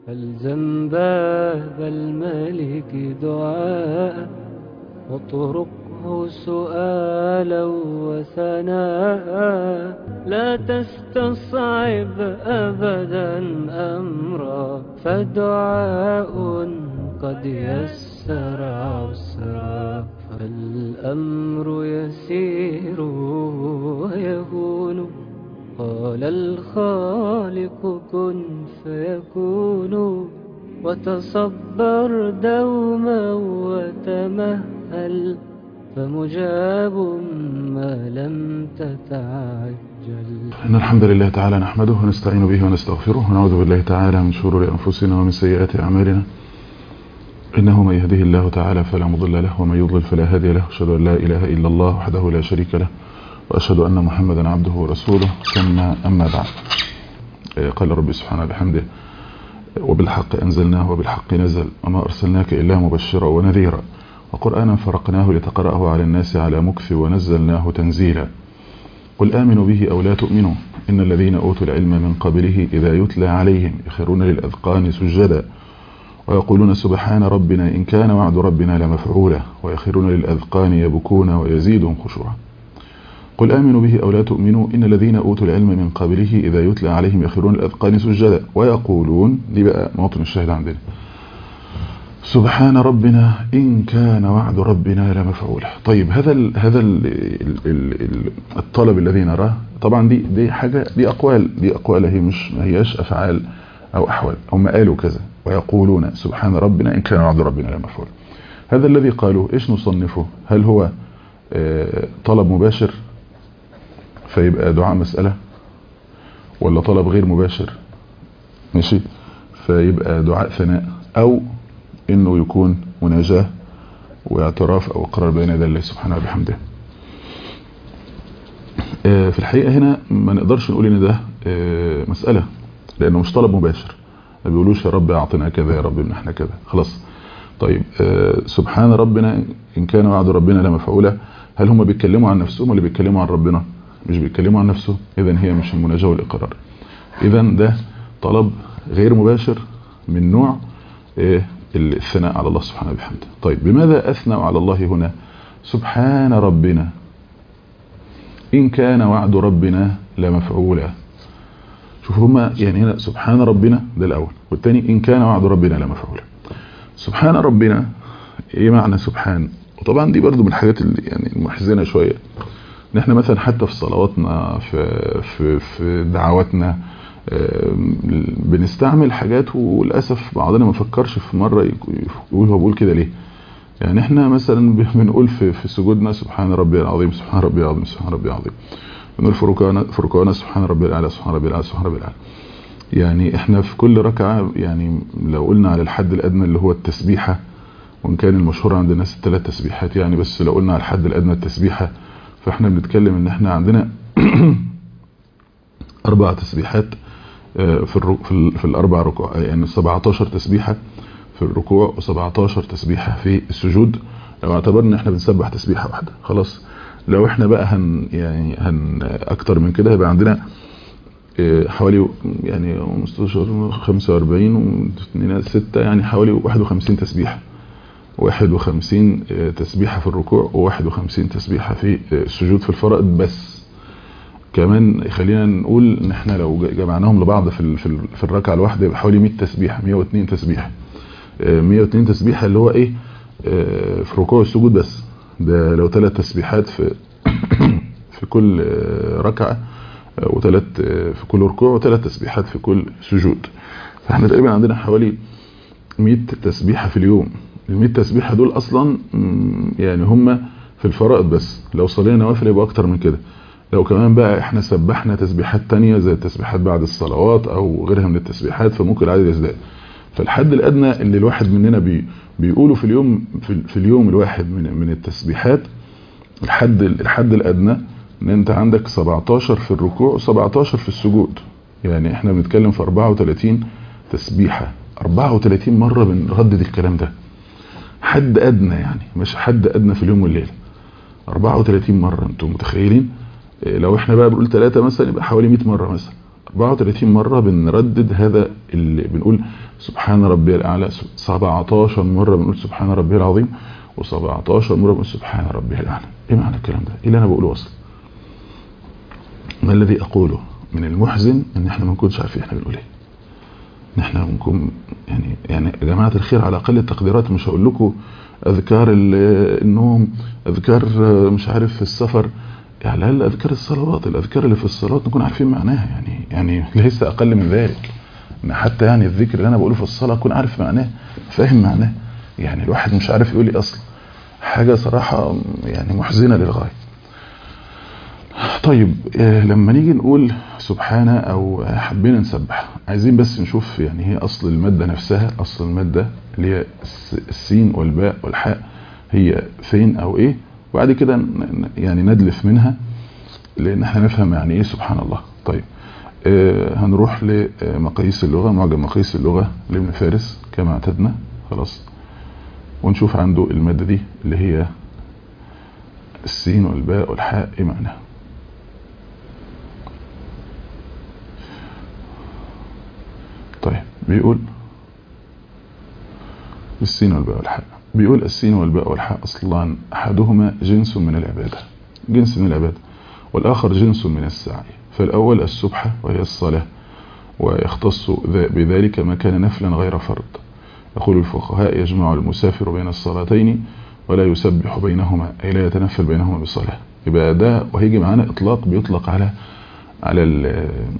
فالزم باب الملك دعاء واطرقه سؤالا وثناء لا تستصعب أبدا أمرا فدعاء قد يسر عسرا فالأمر يسير ويهون قال الخالق كن فيكون وتصبر دوما وتمهل فمجاب ما لم تتعجل إن الحمد لله تعالى نحمده ونستعين به ونستغفره ونعوذ بالله تعالى من شرور أنفسنا ومن سيئات أعمالنا إنه من يهده الله تعالى فلا مضل له ومن يضلل فلا هادي له أشهد أن لا إله إلا الله وحده لا شريك له وأشهد أن محمدا عبده ورسوله ثم أما بعد قال ربي سبحانه بحمده وبالحق أنزلناه وبالحق نزل وما أرسلناك إلا مبشرا ونذيرا وقرآنا فرقناه لتقرأه على الناس على مكث ونزلناه تنزيلا قل آمنوا به أو لا تؤمنوا إن الذين أوتوا العلم من قبله إذا يتلى عليهم يخرون للأذقان سجدا ويقولون سبحان ربنا إن كان وعد ربنا لمفعولا ويخرون للأذقان يبكون ويزيدهم خشوعا قل آمنوا به أو لا تؤمنوا إن الذين أوتوا العلم من قبله إذا يتلى عليهم يخرون الأذقان سجدا ويقولون دي بقى موطن الشاهد عندنا سبحان ربنا إن كان وعد ربنا لمفعولا طيب هذا ال هذا ال ال ال الطلب الذي نراه طبعا دي دي حاجة دي أقوال دي أقوال هي مش ما هياش أفعال أو أحوال هم قالوا كذا ويقولون سبحان ربنا إن كان وعد ربنا لمفعولا هذا الذي قالوا إيش نصنفه هل هو طلب مباشر فيبقى دعاء مسألة ولا طلب غير مباشر ماشي فيبقى دعاء ثناء او انه يكون مناجاة واعتراف او اقرار بين يدي الله سبحانه وبحمده في الحقيقة هنا ما نقدرش نقول ان ده مسألة لانه مش طلب مباشر ما بيقولوش يا رب اعطنا كذا يا رب منحنا كذا خلاص طيب سبحان ربنا ان كان وعد ربنا لمفعولا هل هم بيتكلموا عن نفسهم ولا بيتكلموا عن ربنا مش بيتكلموا عن نفسه اذا هي مش المناجاة والاقرار اذا ده طلب غير مباشر من نوع الثناء على الله سبحانه وبحمده طيب بماذا اثنوا على الله هنا سبحان ربنا ان كان وعد ربنا لمفعولا شوفوا هما يعني هنا سبحان ربنا ده الاول والثاني ان كان وعد ربنا لمفعولا سبحان ربنا ايه معنى سبحان وطبعا دي برضو من الحاجات اللي يعني المحزنه شويه ان احنا مثلا حتى في صلواتنا في في في دعواتنا بنستعمل حاجات وللاسف بعضنا ما فكرش في مره يقول هو بيقول كده ليه يعني احنا مثلا بنقول في في سجودنا سبحان ربي العظيم سبحان ربي العظيم سبحان ربي العظيم بنقول في ركوعنا في ركوعنا سبحان ربي الاعلى سبحان ربي الاعلى سبحان ربي الاعلى يعني احنا في كل ركعه يعني لو قلنا على الحد الادنى اللي هو التسبيحه وان كان المشهور عند الناس الثلاث تسبيحات يعني بس لو قلنا على الحد الادنى التسبيحه فاحنا بنتكلم ان احنا عندنا اربع تسبيحات في الرو... في, ال... في الاربع ركوع يعني 17 تسبيحه في الركوع و17 تسبيحه في السجود لو اعتبرنا ان احنا بنسبح تسبيحه واحده خلاص لو احنا بقى هن يعني هن اكتر من كده هيبقى عندنا حوالي يعني 15 45 و2 6 يعني حوالي 51 تسبيحه 51 تسبيحة في الركوع و51 تسبيحة في السجود في الفرائض بس كمان خلينا نقول ان احنا لو جمعناهم لبعض في في الركعه الواحده يبقى حوالي 100 تسبيحه 102 تسبيحه 102 تسبيحه اللي هو ايه في ركوع السجود بس ده لو ثلاث تسبيحات في في كل ركعه وثلاث في كل ركوع وثلاث تسبيحات في كل سجود فاحنا تقريبا عندنا حوالي 100 تسبيحه في اليوم ال 100 تسبيحه دول اصلا يعني هم في الفرائض بس لو صلينا نوافل يبقى اكتر من كده لو كمان بقى احنا سبحنا تسبيحات تانية زي التسبيحات بعد الصلوات او غيرها من التسبيحات فممكن العدد يزداد فالحد الادنى اللي الواحد مننا بي بيقوله في اليوم في, في اليوم الواحد من من التسبيحات الحد الحد الادنى ان انت عندك 17 في الركوع و17 في السجود يعني احنا بنتكلم في 34 تسبيحه 34 مره بنردد الكلام ده حد ادنى يعني مش حد ادنى في اليوم والليله 34 مره انتم متخيلين لو احنا بقى بنقول ثلاثة مثلا يبقى حوالي 100 مره مثلا 34 مرة بنردد هذا اللي بنقول سبحان ربي الأعلى 17 مرة بنقول سبحان ربي العظيم و17 مرة بنقول سبحان ربي الأعلى ايه معنى الكلام ده ايه اللي انا بقوله اصلا ما الذي اقوله من المحزن ان احنا ما نكونش عارفين احنا بنقول ايه ان احنا بنكون يعني يعني يا جماعه الخير على اقل التقديرات مش هقول لكم اذكار النوم اذكار مش عارف في السفر يعني على الاقل اذكار الصلوات الاذكار اللي في الصلاه نكون عارفين معناها يعني يعني ليس اقل من ذلك ان حتى يعني الذكر اللي انا بقوله في الصلاه اكون عارف معناه فاهم معناه يعني الواحد مش عارف يقول ايه اصلا حاجه صراحه يعني محزنه للغايه طيب لما نيجي نقول سبحانه او حبينا نسبح عايزين بس نشوف يعني هي اصل المادة نفسها اصل المادة اللي هي السين والباء والحاء هي فين او ايه وبعد كده يعني ندلف منها لان احنا نفهم يعني ايه سبحان الله طيب آه هنروح لمقاييس اللغة معجم مقاييس اللغة لابن فارس كما اعتدنا خلاص ونشوف عنده المادة دي اللي هي السين والباء والحاء ايه معناها طيب بيقول السين والباء والحاء بيقول السين والباء والحاء أصلان أحدهما جنس من العبادة جنس من العبادة والآخر جنس من السعي فالأول السبحة وهي الصلاة ويختص بذلك ما كان نفلا غير فرض يقول الفقهاء يجمع المسافر بين الصلاتين ولا يسبح بينهما أي لا يتنفل بينهما بصلاة يبقى ده وهيجي معانا إطلاق بيطلق على على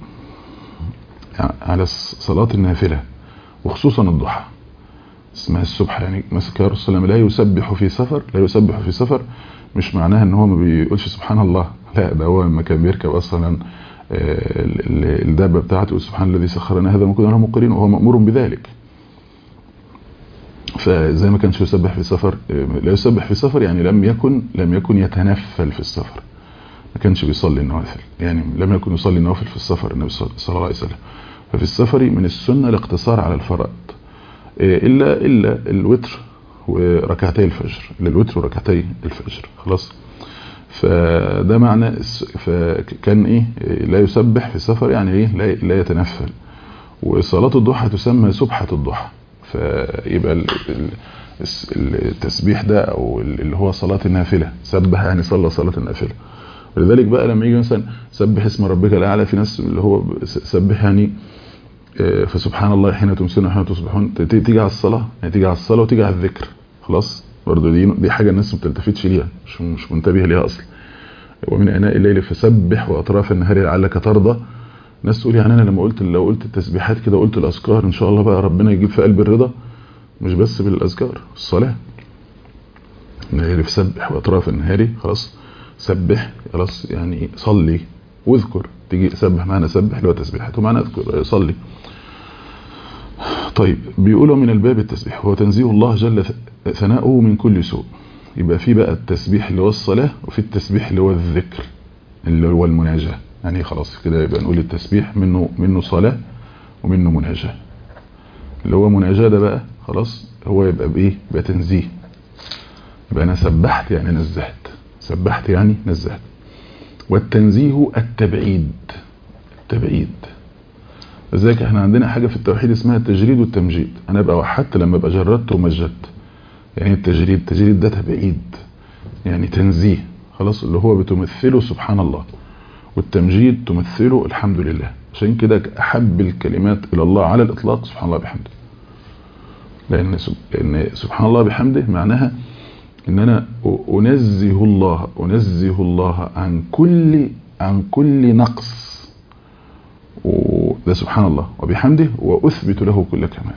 على صلاة النافلة وخصوصا الضحى اسمها السبحة يعني مثلا الرسول صلى لا يسبح في سفر لا يسبح في سفر مش معناها ان هو ما بيقولش سبحان الله لا ده هو لما كان بيركب اصلا الدابة بتاعته سبحان الذي سخرنا هذا ما كنا له مقرين وهو مأمور بذلك فزي ما كانش يسبح في سفر لا يسبح في سفر يعني لم يكن لم يكن يتنفل في السفر ما كانش بيصلي النوافل يعني لم يكن يصلي النوافل في السفر النبي صلى الله عليه وسلم ففي السفر من السنة الاقتصار على الفرائض إلا إلا الوتر وركعتي الفجر إلا الوتر وركعتي الفجر خلاص فده معنى فكان إيه لا يسبح في السفر يعني إيه لا, لا يتنفل وصلاة الضحى تسمى سبحة الضحى فيبقى التسبيح ده أو اللي هو صلاة النافلة سبح يعني صلى صلاة النافلة ولذلك بقى لما يجي مثلا سبح اسم ربك الأعلى في ناس اللي هو سبح يعني فسبحان الله حين تمسون وحين تصبحون تيجي على الصلاة يعني تيجي على الصلاة وتيجي على الذكر خلاص برضه دي دي حاجة الناس ما بتلتفتش ليها مش مش منتبه ليها اصلا ومن اناء الليل فسبح واطراف النهار لعلك ترضى ناس تقول يعني انا لما قلت لو قلت التسبيحات كده وقلت الاذكار ان شاء الله بقى ربنا يجيب في قلب الرضا مش بس بالاذكار الصلاه الليل فسبح واطراف النهار خلاص سبح خلاص يعني صلي واذكر تيجي سبح معنا سبح اللي هو تسبيحات ومعنا اذكر صلي طيب بيقولوا من الباب التسبيح هو تنزيه الله جل ثناؤه من كل سوء يبقى في بقى التسبيح اللي هو الصلاة وفي التسبيح اللي هو الذكر اللي هو المناجاة يعني خلاص كده يبقى نقول التسبيح منه منه صلاة ومنه مناجاة اللي هو مناجاة ده بقى خلاص هو يبقى بايه يبقى تنزيه يبقى انا سبحت يعني نزهت سبحت يعني نزهت والتنزيه التبعيد التبعيد لذلك احنا عندنا حاجة في التوحيد اسمها التجريد والتمجيد انا ابقى وحدت لما ابقى جردت ومجدت يعني التجريد التجريد ده تبعيد يعني تنزيه خلاص اللي هو بتمثله سبحان الله والتمجيد تمثله الحمد لله عشان كده احب الكلمات الى الله على الاطلاق سبحان الله بحمده لان لان سبحان الله بحمده معناها ان انا انزه الله انزه الله عن كل عن كل نقص وده سبحان الله وبحمده واثبت له كل كمال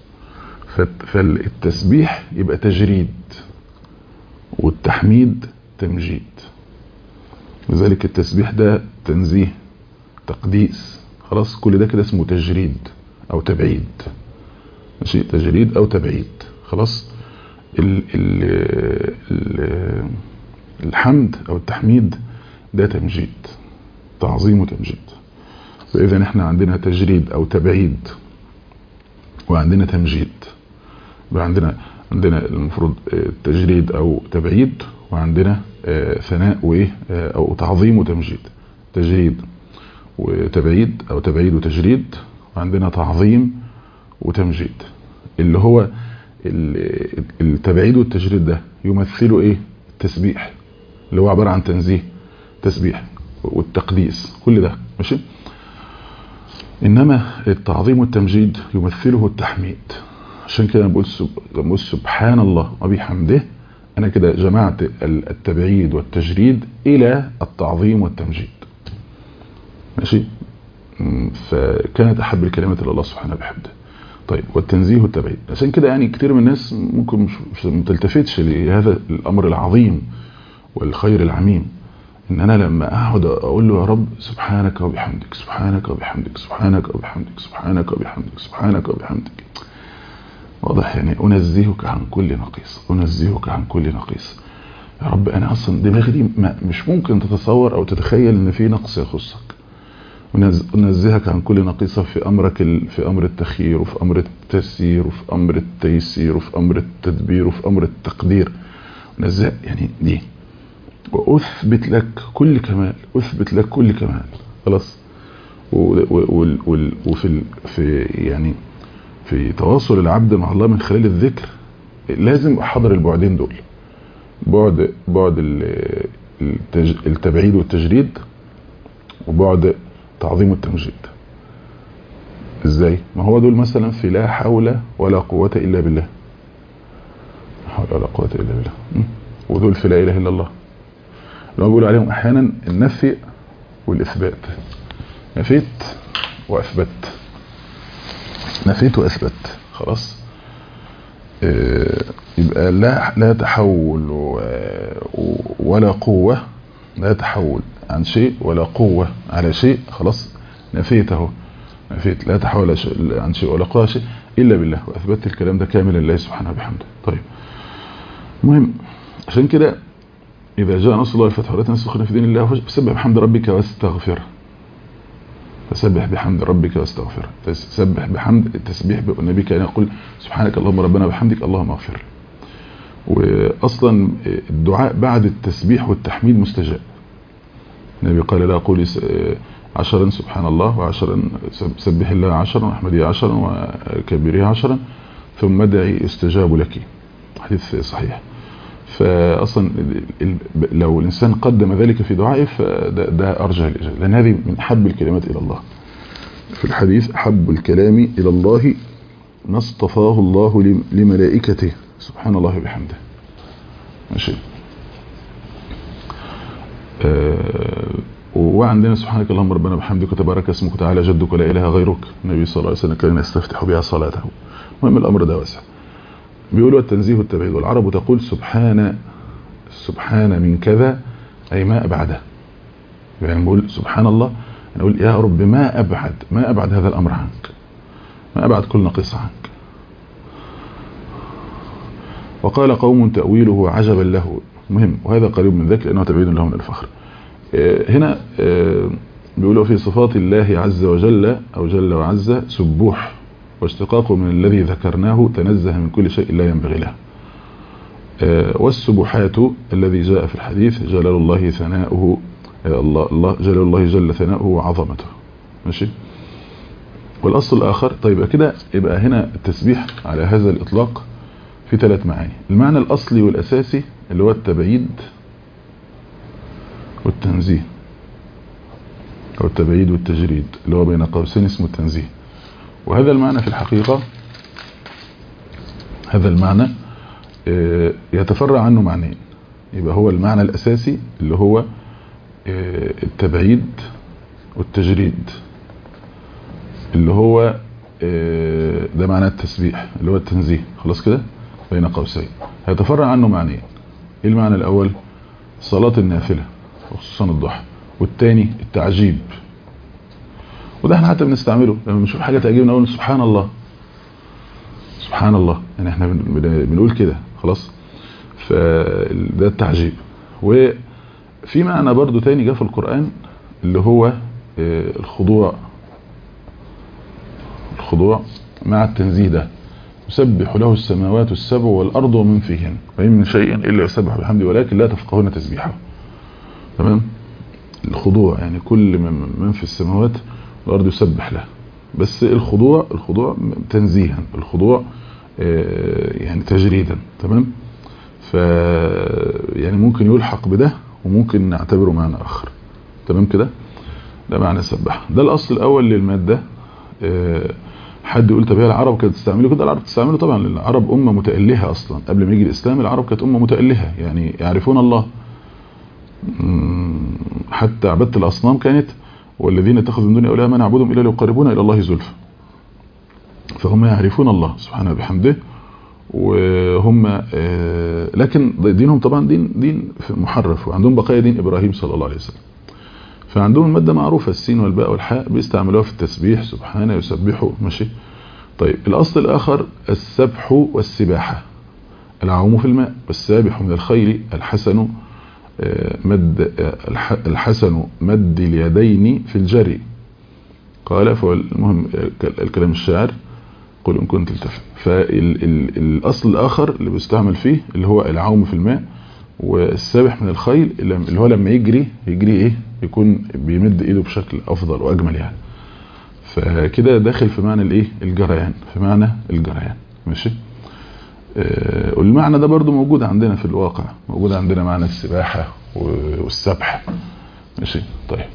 فالتسبيح يبقى تجريد والتحميد تمجيد لذلك التسبيح ده تنزيه تقديس خلاص كل ده كده اسمه تجريد او تبعيد ماشي تجريد او تبعيد خلاص ال ال ال الحمد او التحميد ده تمجيد تعظيم وتمجيد فاذا احنا عندنا تجريد او تبعيد وعندنا تمجيد يبقى عندنا عندنا المفروض تجريد او تبعيد وعندنا ثناء وايه او تعظيم وتمجيد تجريد وتبعيد او تبعيد وتجريد وعندنا تعظيم وتمجيد اللي هو التبعيد والتجريد ده يمثله ايه التسبيح اللي هو عبارة عن تنزيه تسبيح والتقديس كل ده ماشي انما التعظيم والتمجيد يمثله التحميد عشان كده بقول بقول سبحان الله وبحمده انا كده جمعت التبعيد والتجريد الى التعظيم والتمجيد ماشي فكانت احب الكلمات الى الله سبحانه وبحمده طيب والتنزيه والتبعيد عشان كده يعني كتير من الناس ممكن مش متلتفتش لهذا الامر العظيم والخير العميم ان انا لما اقعد اقول له يا رب سبحانك وبحمدك سبحانك وبحمدك سبحانك وبحمدك سبحانك وبحمدك سبحانك وبحمدك واضح يعني انزهك عن كل نقيص انزهك عن كل نقيص يا رب انا اصلا دماغي دي مش ممكن تتصور او تتخيل ان في نقص يخصك انزهك عن كل نقيصه في امرك في امر التخيير وفي امر التسيير وفي امر التيسير وفي امر التدبير وفي امر التقدير انزه يعني دي واثبت لك كل كمال اثبت لك كل كمال خلاص وفي في يعني في تواصل العبد مع الله من خلال الذكر لازم احضر البعدين دول بعد بعد التبعيد والتجريد وبعد تعظيم التمجيد ازاي ما هو دول مثلا في لا حول ولا قوة الا بالله لا حول ولا قوة الا بالله ودول في لا اله الا الله اللي هو بيقولوا عليهم احيانا النفي والاثبات نفيت واثبت نفيت واثبت خلاص اه يبقى لا لا تحول ولا قوة لا تحول عن شيء ولا قوة على شيء خلاص نفيته نفيت لا تحول عن شيء ولا قوة شيء إلا بالله وأثبت الكلام ده كامل لله سبحانه وبحمده طيب المهم عشان كده إذا جاء نصر الله الفتح ولا تنسخنا في دين الله فسبح بحمد ربك واستغفر فسبح بحمد ربك واستغفر تسبح بحمد التسبيح النبي كان يقول سبحانك اللهم ربنا بحمدك اللهم اغفر واصلا الدعاء بعد التسبيح والتحميد مستجاب النبي قال لا قولي عشرا سبحان الله وعشرا سبح الله عشرا واحمدي عشرا وكبري عشرا ثم ادعي استجاب لك حديث صحيح فاصلا لو الانسان قدم ذلك في دعائه فده ده ارجح الاجابه لان هذه من احب الكلمات الى الله في الحديث احب الكلام الى الله ما اصطفاه الله لملائكته سبحان الله وبحمده ماشي آه وعندنا سبحانك اللهم ربنا بحمدك وتبارك اسمك وتعالى جدك ولا اله غيرك النبي صلى الله عليه وسلم كان يستفتح بها صلاته المهم الامر ده واسع بيقولوا التنزيه والتبعيد والعرب تقول سبحان سبحان من كذا اي ما ابعده يعني نقول سبحان الله نقول يا رب ما ابعد ما ابعد هذا الامر عنك ما ابعد كل نقيص عنك وقال قوم تأويله عجبا له مهم وهذا قريب من ذلك لأنه تبعيد له من الفخر هنا بيقولوا في صفات الله عز وجل أو جل وعز سبوح واشتقاقه من الذي ذكرناه تنزه من كل شيء لا ينبغي له والسبحات الذي جاء في الحديث جلال الله ثناؤه الله, الله جلال الله جل ثناؤه وعظمته ماشي والأصل الآخر طيب كده يبقى هنا التسبيح على هذا الإطلاق في ثلاث معاني المعنى الأصلي والأساسي اللي هو التبعيد والتنزيه أو التبعيد والتجريد اللي هو بين قوسين اسمه التنزيه وهذا المعنى في الحقيقة هذا المعنى يتفرع عنه معنيين يبقى هو المعنى الأساسي اللي هو التبعيد والتجريد اللي هو ده معنى التسبيح اللي هو التنزيه خلاص كده بين قوسين هيتفرع عنه معنيين ايه المعنى الاول صلاة النافلة وخصوصا الضحى والتاني التعجيب وده احنا حتى بنستعمله لما بنشوف حاجة تعجبنا نقول سبحان الله سبحان الله يعني احنا بنقول كده خلاص فده التعجيب وفي معنى برضو تاني جاء في القرآن اللي هو الخضوع الخضوع مع التنزيه ده يسبح له السماوات السبع والأرض ومن فيهن وإن من شيء إلا يسبح بحمده ولكن لا تفقهون تسبيحه تمام الخضوع يعني كل من في السماوات والأرض يسبح له بس الخضوع الخضوع تنزيها الخضوع يعني تجريدا تمام ف يعني ممكن يلحق بده وممكن نعتبره معنى آخر تمام كده ده معنى سبح ده الأصل الأول للمادة حد يقول طب هي العرب كانت تستعمله كده العرب تستعمله طبعا لان العرب أمة متألهة أصلا قبل ما يجي الإسلام العرب كانت أمة متألهة يعني يعرفون الله حتى عبادة الأصنام كانت والذين اتخذوا من دون أولياء ما نعبدهم إلا ليقربونا إلى الله زلفى فهم يعرفون الله سبحانه بحمده وهم لكن دينهم طبعا دين دين محرف وعندهم بقايا دين إبراهيم صلى الله عليه وسلم فعندهم المادة معروفة السين والباء والحاء بيستعملوها في التسبيح سبحانه يسبحوا ماشي طيب الأصل الآخر السبح والسباحة العوم في الماء والسابح من الخيل الحسن مد الحسن مد اليدين في الجري قال فالمهم الكلام الشاعر قل إن كنت التفت فالأصل الآخر اللي بيستعمل فيه اللي هو العوم في الماء والسابح من الخيل اللي هو لما يجري يجري ايه يكون بيمد ايده بشكل افضل واجمل يعني فكده داخل في معنى الايه الجريان في معنى الجريان ماشي آه والمعنى ده برضو موجود عندنا في الواقع موجود عندنا معنى السباحة والسبح ماشي طيب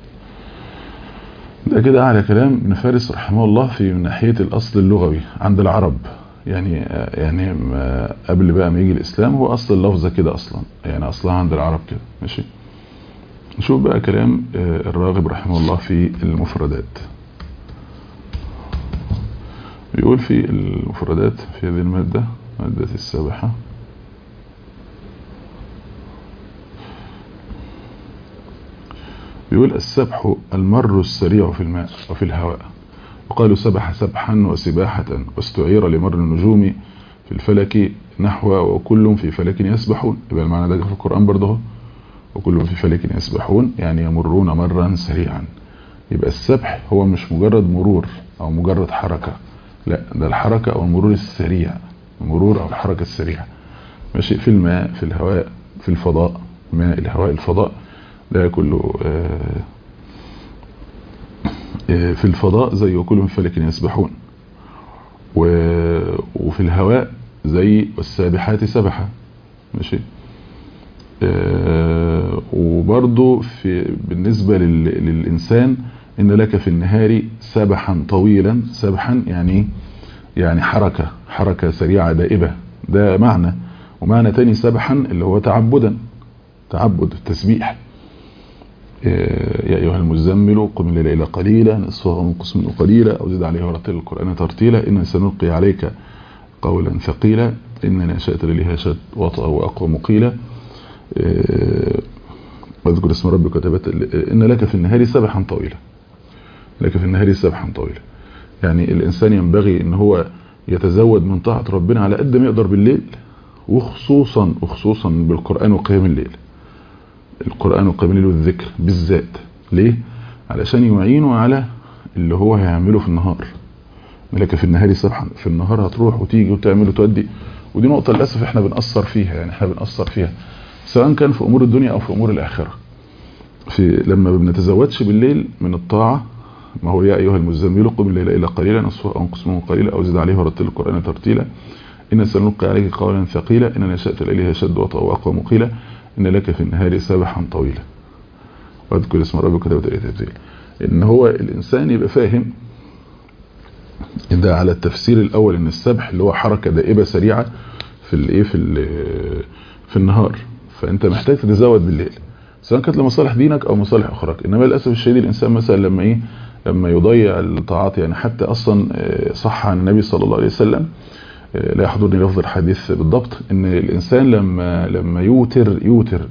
ده كده على كلام ابن فارس رحمه الله في من ناحية الأصل اللغوي عند العرب يعني يعني قبل بقى ما يجي الإسلام هو أصل اللفظة كده أصلا يعني أصلها عند العرب كده ماشي نشوف بقى كلام الراغب رحمه الله في المفردات بيقول في المفردات في هذه المادة مادة السابحة بيقول السبح المر السريع في الماء وفي الهواء وقالوا سبح سبحا وسباحة واستعير لمر النجوم في الفلك نحو وكل في فلك يسبحون يبقى المعنى ده في القرآن برضه وكل في فلك يسبحون يعني يمرون مرا سريعا يبقى السبح هو مش مجرد مرور او مجرد حركة لا ده الحركة او المرور السريع المرور او الحركة السريعة ماشي في الماء في الهواء في الفضاء ماء الهواء الفضاء ده كله في الفضاء زي وكل في فلك يسبحون وفي الهواء زي والسابحات سبحة ماشي وبرضو في بالنسبة للإنسان إن لك في النهار سبحا طويلا سبحا يعني يعني حركة حركة سريعة دائبة ده معنى ومعنى تاني سبحا اللي هو تعبدا تعبد التسبيح يا أيها المزمل قم الليل إلى قليلا نصفه منقص منه قليلا أو زد عليه ورتل القرآن ترتيلا إن سنلقي عليك قولا ثقيلا إن نشأت لليها شد وطأ وأقوى مقيلا واذكر اسم ربك وتبت إن لك في النهار سبحا طويلا لك في النهار سبحا طويلا يعني الإنسان ينبغي إن هو يتزود من طاعة ربنا على قد ما يقدر بالليل وخصوصا وخصوصا بالقرآن وقيام الليل القرآن وقيام الليل والذكر بالذات ليه؟ علشان يعينوا على اللي هو هيعمله في النهار لك في النهار سبحا في النهار هتروح وتيجي وتعمل وتودي ودي نقطة للأسف احنا بنأثر فيها يعني احنا بنأثر فيها سواء كان في أمور الدنيا أو في أمور الآخرة في لما بنتزودش بالليل من الطاعة ما هو يا أيها المزمل قم الليل إلى قليلا نصفه أو انقص منه قليلا أو زد عليه ورتل القرآن ترتيلا إن سنلقي عليك قولا ثقيلا إن نشأت الليل شد وطأ وأقوى مقيلا إن لك في النهار سبحا طويلا واذكر اسم ربك وتبتل تبتيلا إن هو الإنسان يبقى فاهم ده على التفسير الأول إن السبح اللي هو حركة دائبة سريعة في الايه في في النهار فأنت محتاج تتزود بالليل سواء كانت لمصالح دينك أو مصالح أخراك إنما للأسف الشديد الإنسان مثلا لما إيه لما يضيع الطاعات يعني حتى أصلا صح عن النبي صلى الله عليه وسلم لا يحضرني لفظ الحديث بالضبط ان الانسان لما لما يوتر يوتر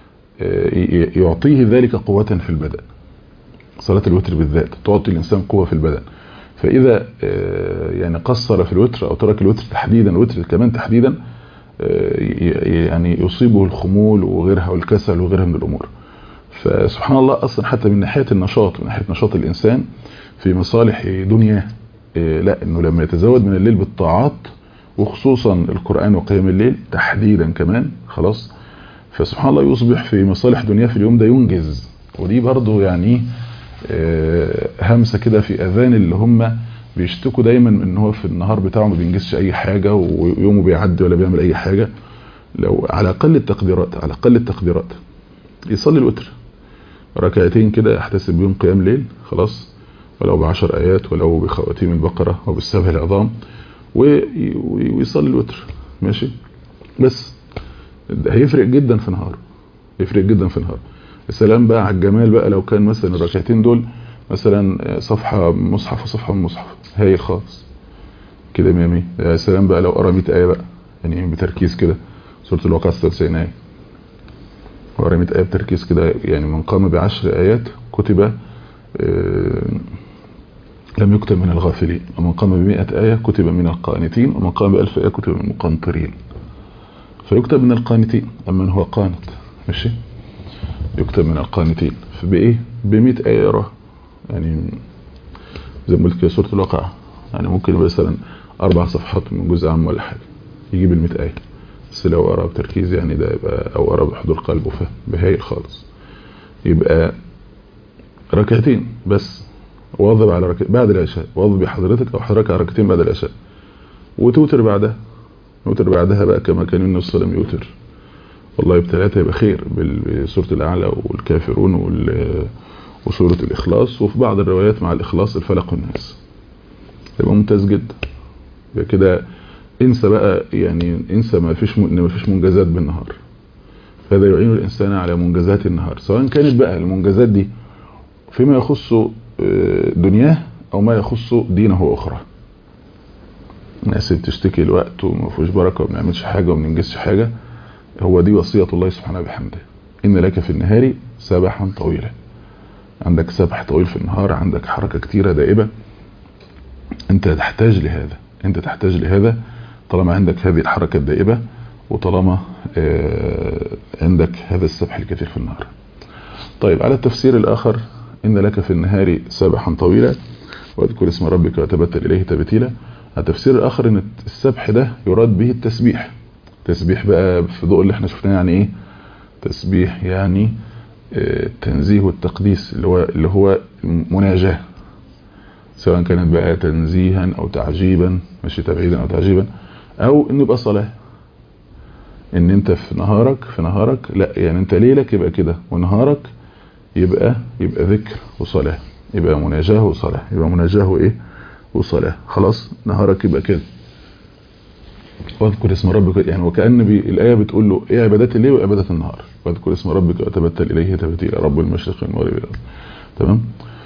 يعطيه ذلك قوة في البدن صلاة الوتر بالذات تعطي الانسان قوة في البدن فاذا يعني قصر في الوتر او ترك الوتر تحديدا الوتر كمان تحديدا يعني يصيبه الخمول وغيرها والكسل وغيرها من الامور فسبحان الله اصلا حتى من ناحية النشاط من ناحية نشاط الانسان في مصالح دنياه لا انه لما يتزود من الليل بالطاعات وخصوصا القرآن وقيام الليل تحديدا كمان خلاص فسبحان الله يصبح في مصالح دنيا في اليوم ده ينجز ودي برضو يعني همسة كده في اذان اللي هم بيشتكوا دايما ان هو في النهار بتاعه ما بينجزش اي حاجة ويومه بيعدي ولا بيعمل اي حاجة لو على اقل التقديرات على اقل التقديرات يصلي الوتر ركعتين كده يحتسب بيهم قيام ليل خلاص ولو بعشر ايات ولو بخواتيم البقرة او بالسبع العظام ويصلي الوتر ماشي بس ده هيفرق جدا في نهار يفرق جدا في نهار السلام بقى على الجمال بقى لو كان مثلا الركعتين دول مثلا صفحة مصحف وصفحة من مصحف هايل خالص كده مية مية يا سلام بقى لو قرا 100 آية بقى يعني بتركيز كده سورة الواقع 96 آية وقرا 100 آية بتركيز كده يعني من قام بعشر آيات كتب آه لم يكتب من الغافلين ومن قام بمئة آية كتب من القانتين ومن قام بألف آية كتب من المقنطرين فيكتب من القانتين أما من هو قانت ماشي يكتب من القانتين فبإيه بمئة آية يراه يعني زي ما قلت كده سورة الواقع يعني ممكن مثلا أربع صفحات من جزء عام ولا حاجة يجيب المئة آية بس لو قرا بتركيز يعني ده يبقى أو قرا بحضور قلب وفهم بهايل خالص يبقى ركعتين بس واظب على ركعتين بعد العشاء واظب بحضرتك او حضرتك على ركعتين بعد العشاء وتوتر بعدها توتر بعدها بقى كما كان النبي صلى الله عليه وسلم يوتر والله بثلاثه يبقى خير بسوره الاعلى والكافرون وسوره الاخلاص وفي بعض الروايات مع الاخلاص الفلق والناس يبقى ممتاز جدا يبقى كده انسى بقى يعني انسى ما فيش ما فيش منجزات بالنهار فهذا يعين الانسان على منجزات النهار سواء كانت بقى المنجزات دي فيما يخص دنياه او ما يخص دينه واخرى الناس بتشتكي الوقت وما فيهوش بركه وما بنعملش حاجه وما بننجزش حاجه هو دي وصيه الله سبحانه بحمده ان لك في النهار سبحا طويلا عندك سبح طويل في النهار عندك حركه كتيره دائبه انت تحتاج لهذا انت تحتاج لهذا طالما عندك هذه الحركه الدائبه وطالما عندك هذا السبح الكثير في النهار طيب على التفسير الاخر إن لك في النهار سبحا طويلا واذكر اسم ربك وتبتل إليه تبتيلا التفسير الآخر إن السبح ده يراد به التسبيح تسبيح بقى في ضوء اللي احنا شفناه يعني إيه تسبيح يعني التنزيه والتقديس اللي هو اللي هو مناجاة سواء كانت بقى تنزيها أو تعجيبا ماشي تبعيدا أو تعجيبا أو إنه يبقى صلاة إن أنت في نهارك في نهارك لا يعني أنت ليلك يبقى كده ونهارك يبقى يبقى ذكر وصلاة يبقى مناجاه وصلاة يبقى مناجاه وايه وصلاة خلاص نهارك يبقى كده واذكر اسم ربك يعني وكأن بي الآية بتقول له ايه عبادات الليل وعبادات النهار واذكر اسم ربك وتبتل إليه تبتيلا رب المشرق والمغرب تمام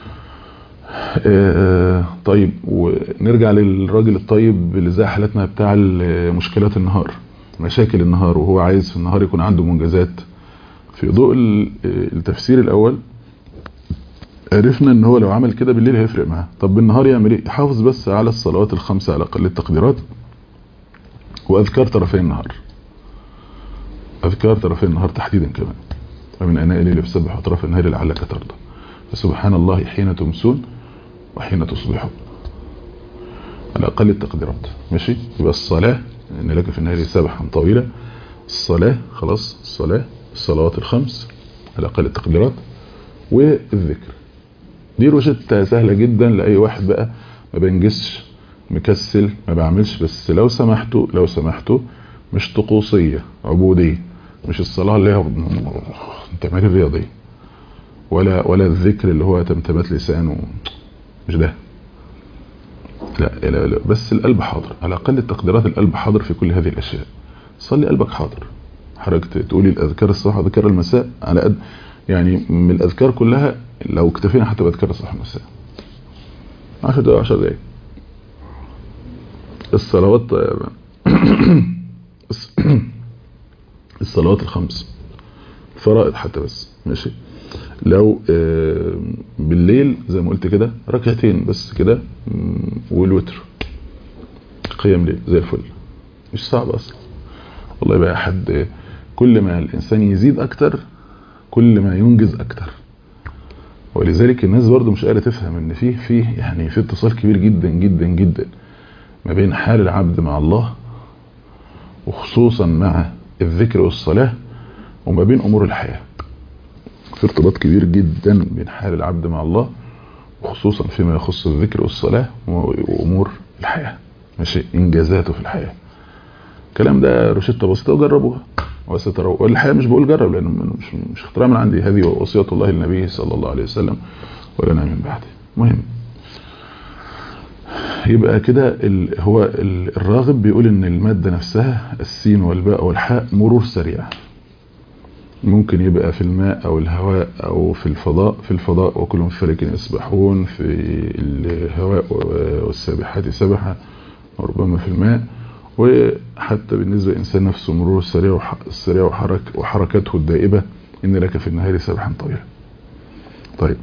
آه طيب ونرجع للراجل الطيب اللي زي حالتنا بتاع مشكلات النهار مشاكل النهار وهو عايز في النهار يكون عنده منجزات في ضوء التفسير الاول عرفنا ان هو لو عمل كده بالليل هيفرق معاه طب بالنهار يعمل ايه يحافظ بس على الصلوات الخمسة على اقل التقديرات واذكار طرفي النهار اذكار طرفي النهار تحديدا كمان ومن اناء الليل فسبح وطرف النهار لعلك ترضى فسبحان الله حين تمسون وحين تصبحون على اقل التقديرات ماشي يبقى الصلاه ان لك في النهار سبحا طويلا الصلاه خلاص الصلاه الصلوات الخمس على أقل التقديرات والذكر دي روشتة سهلة جدا لأي واحد بقى ما بنجسش مكسل ما بعملش بس لو سمحتوا لو سمحتوا مش طقوسية عبودية مش الصلاة اللي هي التمارين الرياضية ولا ولا الذكر اللي هو تمتمات لسانه مش ده لا, لا, لا بس القلب حاضر على أقل التقديرات القلب حاضر في كل هذه الأشياء صلي قلبك حاضر حضرتك تقولي الأذكار الصباح وأذكار المساء على قد يعني من الأذكار كلها لو اكتفينا حتى بأذكار الصباح والمساء 10 دقايق 10 دقايق الصلوات الصلوات الخمس فرائض حتى بس ماشي لو بالليل زي ما قلت كده ركعتين بس كده والوتر قيام ليل زي الفل مش صعب اصلا والله يبقى حد كل ما الانسان يزيد اكتر كل ما ينجز اكتر ولذلك الناس برضو مش قادره تفهم ان فيه فيه يعني في اتصال كبير جدا جدا جدا ما بين حال العبد مع الله وخصوصا مع الذكر والصلاه وما بين امور الحياه في ارتباط كبير جدا بين حال العبد مع الله وخصوصا فيما يخص الذكر والصلاة وأمور الحياة ماشي إنجازاته في الحياة الكلام ده روشتة بسيطة وجربوها وستروا والحقيقة مش بقول جرب لأنه مش, مش اختراع من عندي هذه وصية الله للنبي صلى الله عليه وسلم ولنا من بعده مهم يبقى كده ال هو ال الراغب بيقول ان المادة نفسها السين والباء والحاء مرور سريع ممكن يبقى في الماء او الهواء او في الفضاء في الفضاء وكلهم في فلك يسبحون في الهواء والسابحات سبحة وربما في الماء وحتى بالنسبة للإنسان نفسه مرور السريع السريع وحرك وحركته الدائبة إن لك في النهار سبحا طويلا طيب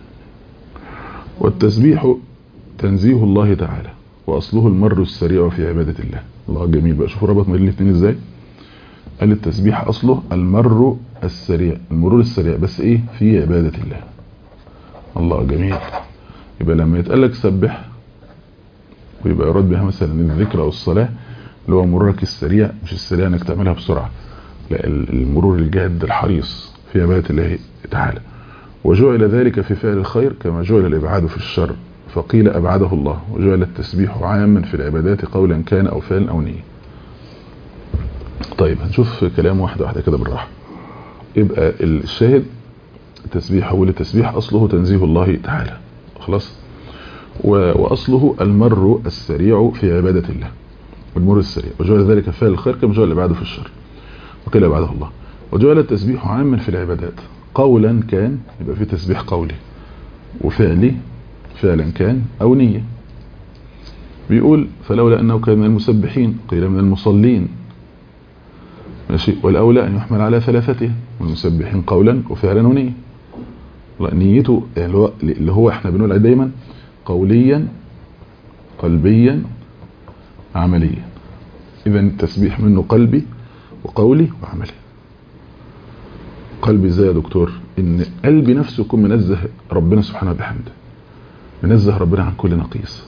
والتسبيح تنزيه الله تعالى وأصله المر السريع في عبادة الله الله جميل بقى شوفوا ربط ما بين الاثنين ازاي قال التسبيح أصله المر السريع المرور السريع بس ايه في عبادة الله الله جميل يبقى لما يتقال لك سبح ويبقى يراد بها مثلا الذكر أو الصلاة اللي هو مرورك السريع مش السريع انك تعملها بسرعة لا المرور الجاد الحريص في عبادة الله تعالى وجعل ذلك في فعل الخير كما جعل الإبعاد في الشر فقيل أبعده الله وجعل التسبيح عاما في العبادات قولا كان أو فعلا أو نية طيب هنشوف كلام واحدة واحدة كده بالراحة يبقى الشاهد التسبيح هو التسبيح أصله تنزيه الله تعالى خلاص وأصله المر السريع في عبادة الله والمر السريع وجعل ذلك في فعل الخير كما جعل الإبعاد في الشر وقيل أبعده الله وجعل التسبيح عاما في العبادات قولا كان يبقى في تسبيح قولي وفعلي فعلا كان أو نية بيقول فلولا أنه كان من المسبحين قيل من المصلين ماشي والأولى أن يحمل على ثلاثته والمسبحين قولا وفعلا ونية نيته يعني اللي هو احنا بنقول دايما قوليا قلبيا عمليا إذا التسبيح منه قلبي وقولي وعملي قلبي ازاي يا دكتور ان قلبي نفسه يكون منزه ربنا سبحانه وبحمده منزه ربنا عن كل نقيص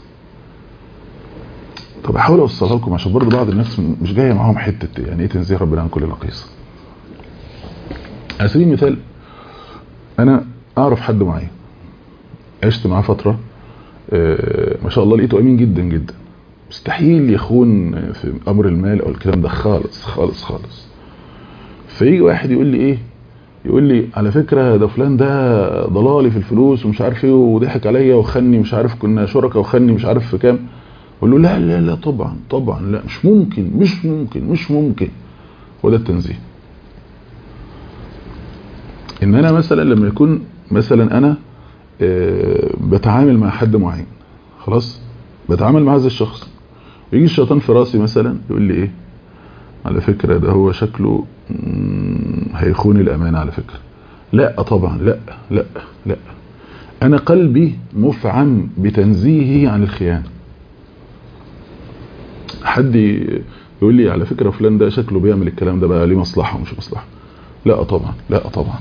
طب احاول اوصلها لكم عشان برضه بعض الناس مش جايه معاهم حته يعني ايه تنزيه ربنا عن كل نقيص على سبيل المثال انا اعرف حد معين عشت معاه فتره ما شاء الله لقيته امين جدا جدا مستحيل يخون في امر المال او الكلام ده خالص خالص خالص فيجي واحد يقول لي ايه يقول لي على فكرة ده فلان ده ضلالي في الفلوس ومش عارف ايه وضحك عليا وخني مش عارف كنا شركة وخني مش عارف في كام اقول له لا لا لا طبعا طبعا لا مش ممكن مش ممكن مش ممكن وده التنزيه ان انا مثلا لما يكون مثلا انا بتعامل مع حد معين خلاص بتعامل مع هذا الشخص يجي الشيطان في راسي مثلا يقول لي ايه على فكرة ده هو شكله هيخون الأمان على فكرة لا طبعا لا لا لا أنا قلبي مفعم بتنزيهه عن الخيانة حد يقول لي على فكرة فلان ده شكله بيعمل الكلام ده بقى ليه مصلحة ومش مصلحة لا طبعا لا طبعا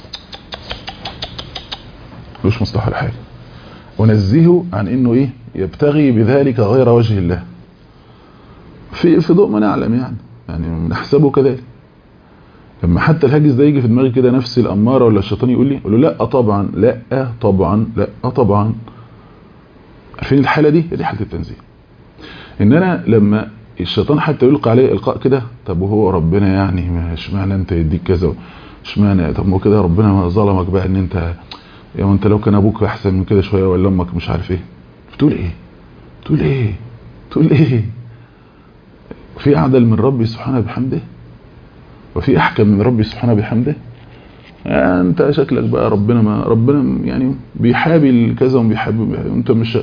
مش مصلحة لحاجة ونزهه عن انه ايه يبتغي بذلك غير وجه الله في في ضوء ما نعلم يعني يعني نحسبه كذلك لما حتى الهاجس ده يجي في دماغي كده نفسي الأمارة ولا الشيطان يقول لي اقول له لا طبعا لا طبعا لا طبعا عارفين الحالة دي دي حالة التنزيه ان انا لما الشيطان حتى يلقى عليه القاء كده طب وهو ربنا يعني ما اشمعنى انت يديك كذا اشمعنى طب ما كده ربنا ما ظلمك بقى ان انت يا انت لو كان ابوك احسن من كده شويه ولا امك مش عارف ايه بتقول ايه تقول ايه تقول ايه في اعدل من ربي سبحانه بحمده وفي احكم من ربي سبحانه بحمده يعني انت شكلك بقى ربنا ما ربنا يعني بيحابي كذا وبيحابي انت مش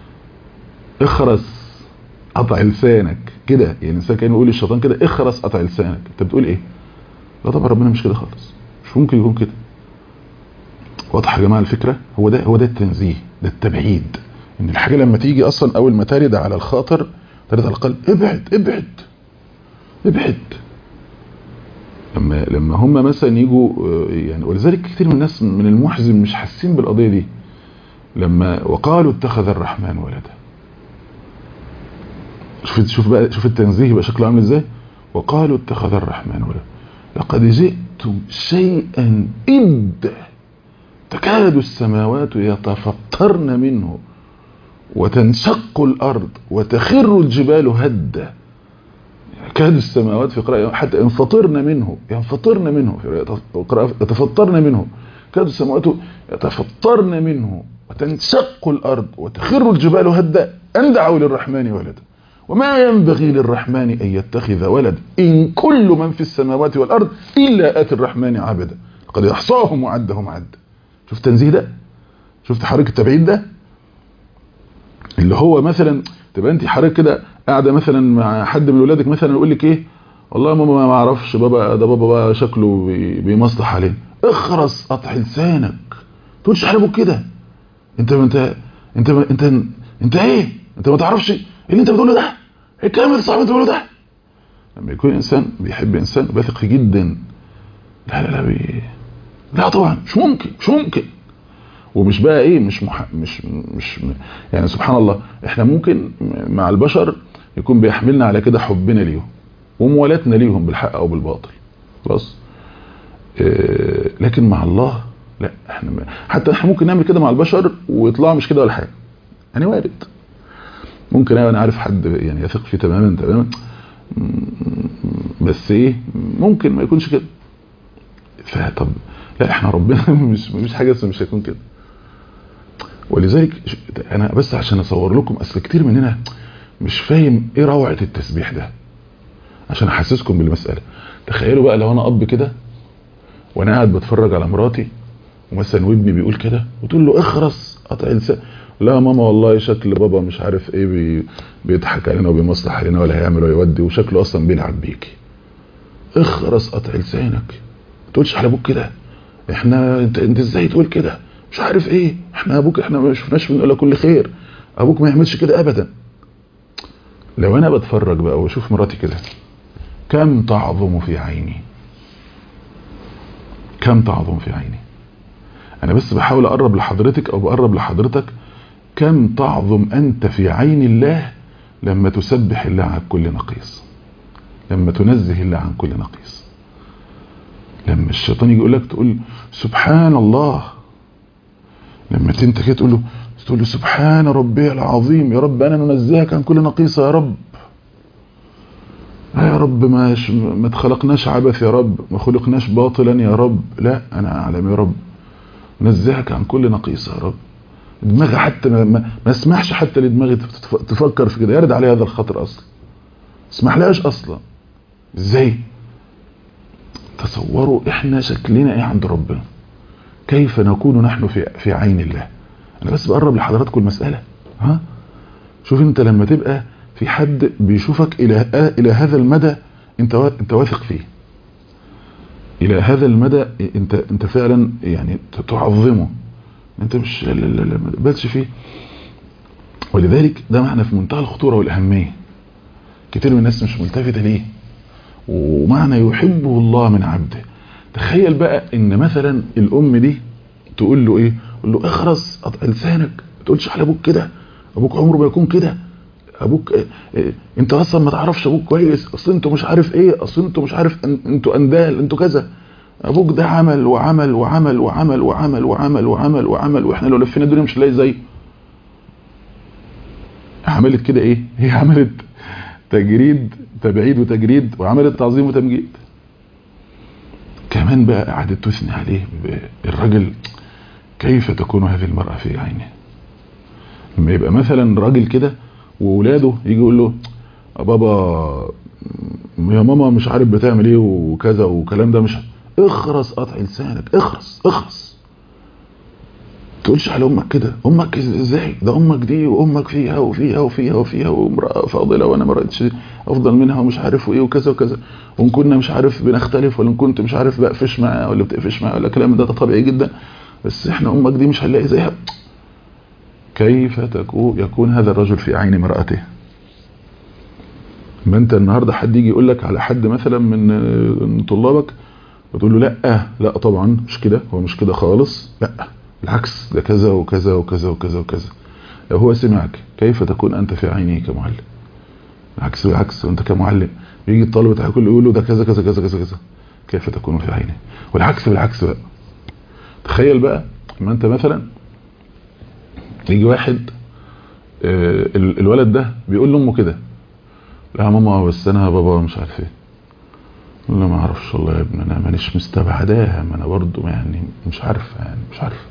اخرس قطع لسانك كده يعني الانسان كان يقول للشيطان كده اخرس قطع لسانك انت بتقول ايه لا طبعا ربنا مش كده خالص مش ممكن يكون كده واضح يا جماعه الفكره هو ده هو ده التنزيه ده التبعيد ان الحاجه لما تيجي اصلا اول ما ترد على الخاطر ترد على القلب ابعد ابعد ابعد لما لما هم مثلا يجوا يعني ولذلك كتير من الناس من المحزن مش حاسين بالقضيه دي لما وقالوا اتخذ الرحمن ولدا شوف شوف بقى شوف التنزيه يبقى شكله عامل ازاي وقالوا اتخذ الرحمن ولدا لقد جئتم شيئا إدا تكاد السماوات يتفطرن منه وتنشق الأرض وتخر الجبال هدا يكاد السماوات في قراءة حتى ينفطرن منه ينفطرن منه في قراءة يتفطرن منه كاد السماوات يتفطرن منه وتنشق الأرض وتخر الجبال هدا أن دعوا للرحمن ولدا وما ينبغي للرحمن أن يتخذ ولد إن كل من في السماوات والأرض إلا آتي الرحمن عبدا قد يحصاهم وعدهم عدا شفت تنزيه ده شفت حركة التبعيد ده اللي هو مثلا تبقى انت حضرتك كده قاعده مثلا مع حد من ولادك مثلا يقول لك ايه والله يا ماما ما اعرفش بابا ده بابا بقى شكله بيمصلح علينا اخرس قطع لسانك تقولش على ابوك كده انت انت انت انت انت ايه انت ما تعرفش ايه اللي انت بتقوله ده الكلام اللي صاحبك بتقوله ده لما يكون انسان بيحب انسان بيثق فيه جدا لا لا لا بي... لا طبعا مش ممكن مش ممكن ومش بقى ايه مش مح... مش مش يعني سبحان الله احنا ممكن مع البشر يكون بيحملنا على كده حبنا ليهم وموالاتنا ليهم بالحق او بالباطل خلاص إيه لكن مع الله لا احنا حتى احنا ممكن نعمل كده مع البشر ويطلعوا مش كده ولا حاجه يعني وارد ممكن انا عارف حد يعني يثق فيه تماما تماما بس ايه ممكن ما يكونش كده فطب لا احنا ربنا مش مش حاجه مش هيكون كده ولذلك انا بس عشان اصور لكم اصل كتير مننا مش فاهم ايه روعه التسبيح ده عشان احسسكم بالمساله تخيلوا بقى لو انا اب كده وانا قاعد بتفرج على مراتي ومثلا وابني بيقول كده وتقول له اخرس قطع لسان لا ماما والله شكل بابا مش عارف ايه بي بيضحك علينا وبيمصلح علينا ولا هيعمل ولا يودي وشكله اصلا بيلعب بيكي اخرس قطع لسانك ما تقولش على ابوك كده احنا انت انت ازاي تقول كده مش عارف ايه احنا ابوك احنا ما شفناش بنقول لك كل خير ابوك ما يعملش كده ابدا لو انا بتفرج بقى واشوف مراتي كده كم تعظم في عيني كم تعظم في عيني انا بس بحاول اقرب لحضرتك او بقرب لحضرتك كم تعظم انت في عين الله لما تسبح الله عن كل نقيص لما تنزه الله عن كل نقيص لما الشيطان يجي يقول لك تقول سبحان الله لما انت كده تقول له تقول له سبحان ربي العظيم يا رب انا ننزهك عن كل نقيصه يا رب يا رب ما ما تخلقناش عبث يا رب ما خلقناش باطلا يا رب لا انا اعلم يا رب نزهك عن كل نقيصه يا رب دماغي حتى ما, ما, ما اسمحش حتى لدماغي تفكر في كده يرد عليها هذا الخطر اصلا اسمح لهاش اصلا ازاي تصوروا احنا شكلنا ايه عند ربنا كيف نكون نحن في في عين الله انا بس بقرب لحضراتكم المساله ها شوف انت لما تبقى في حد بيشوفك الى الى هذا المدى انت انت واثق فيه الى هذا المدى انت انت فعلا يعني تعظمه انت مش لا لا لا ما تقبلش فيه ولذلك ده معنى في منتهى الخطوره والاهميه كتير من الناس مش ملتفته ليه ومعنى يحبه الله من عبده تخيل بقى ان مثلا الام دي تقول له ايه تقول له اخرس قطع لسانك ما تقولش على ابوك كده ابوك عمره ما يكون كده ابوك إيه إيه انت اصلا ما تعرفش ابوك كويس اصل انتوا مش عارف ايه اصل انتوا مش عارف أن انتوا اندال انتوا كذا ابوك ده عمل وعمل وعمل وعمل وعمل وعمل وعمل وعمل واحنا لو لفينا الدنيا مش هنلاقي زيه عملت كده ايه هي عملت تجريد تبعيد وتجريد وعملت تعظيم وتمجيد كمان بقى قعدت تثني عليه الراجل كيف تكون هذه المرأة في عينه لما يبقى مثلا راجل كده وولاده يجي يقول له بابا يا ماما مش عارف بتعمل ايه وكذا وكلام ده مش اخرس قطع لسانك اخرس اخرس تقولش على امك كده امك ازاي ده امك دي وامك فيها وفيها وفيها وفيها وامراه فاضله وانا ما رأيتش افضل منها ومش عارف وايه وكذا وكذا وان كنا مش عارف بنختلف ولا ان كنت مش عارف بقفش معاه ولا بتقفش معاه ولا الكلام ده, ده طبيعي جدا بس احنا امك دي مش هنلاقي زيها كيف تكون يكون هذا الرجل في عين امرأته ما انت النهاردة حد يجي يقول لك على حد مثلا من طلابك وتقول له لا لا طبعا مش كده هو مش كده خالص لا بالعكس ده كذا وكذا وكذا وكذا وكذا لو هو سمعك كيف تكون انت في عينه كمعلم بالعكس بالعكس وانت كمعلم يجي الطالب بتاعك كله يقول له ده كذا كذا كذا كذا كذا كيف تكون في عينه والعكس بالعكس بقى تخيل بقى ما انت مثلا يجي واحد آه، ال- الولد ده بيقول لامه كده لا يا ماما بس انا بابا مش عارف ايه يقول له ما اعرفش والله يا ابني انا مانيش مستبعداها ما انا برضو يعني مش عارف يعني مش عارف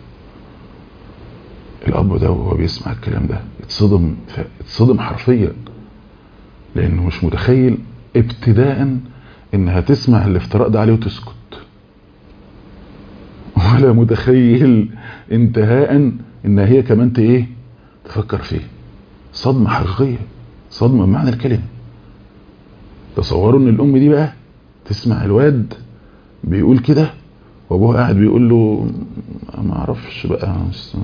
الاب ده وهو بيسمع الكلام ده اتصدم ف- اتصدم حرفيا لانه مش متخيل ابتداء انها تسمع الافتراء ده عليه وتسكت ولا متخيل انتهاء ان هي كمان ت- ايه تفكر فيه صدمة حقيقية صدمة بمعنى الكلمة تصوروا ان الام دي بقى تسمع الواد بيقول كده وابوها قاعد بيقول له ما اعرفش بقى بس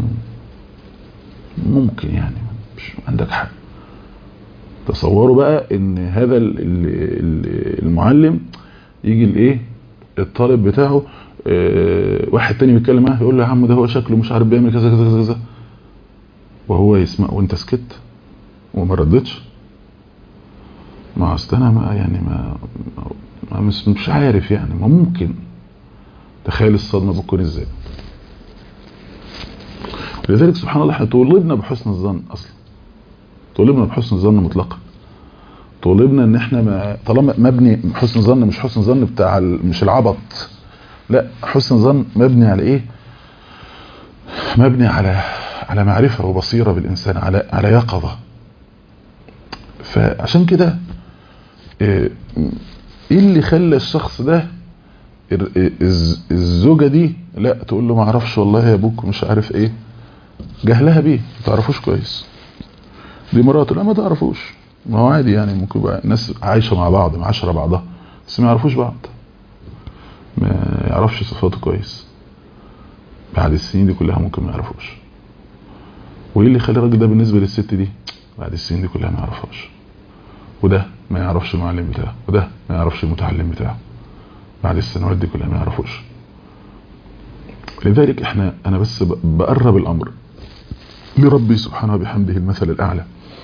ممكن يعني مش عندك حق تصوروا بقى ان هذا ال- ال- ال- المعلم يجي الايه الطالب بتاعه آه، واحد تاني بيتكلم معاه يقول له يا عم ده هو شكله مش عارف بيعمل كذا كذا كذا كذا وهو يسمع وانت سكت وما ردتش ما اصل انا ما يعني ما, ما مش, مش عارف يعني ما ممكن تخيل الصدمه بتكون ازاي لذلك سبحان الله احنا طولبنا بحسن الظن اصلا طولبنا بحسن الظن مطلقا طولبنا ان احنا ما طالما مبني حسن ظن مش حسن ظن بتاع ال- مش العبط لا حسن ظن مبني على ايه مبني على على معرفة وبصيرة بالإنسان على على يقظة فعشان كده ايه إيه اللي خلى الشخص ده ال- الز- الزوجة دي لا تقول له ما اعرفش والله يا ابوك مش عارف ايه جهلها بيه ما تعرفوش كويس دي مراته لا ما تعرفوش ما هو عادي يعني ممكن يبقى ناس عايشة مع بعض معاشرة بعضها بس ما يعرفوش بعض ما يعرفش صفاته كويس بعد السنين دي كلها ممكن ما يعرفوش وايه اللي يخلي الراجل ده بالنسبة للست دي بعد السنين دي كلها ما يعرفهاش وده ما يعرفش المعلم بتاعه وده ما يعرفش المتعلم بتاعه بعد السنوات دي كلها ما يعرفوش لذلك احنا انا بس ب- بقرب الامر لربي سبحانه وبحمده المثل الاعلى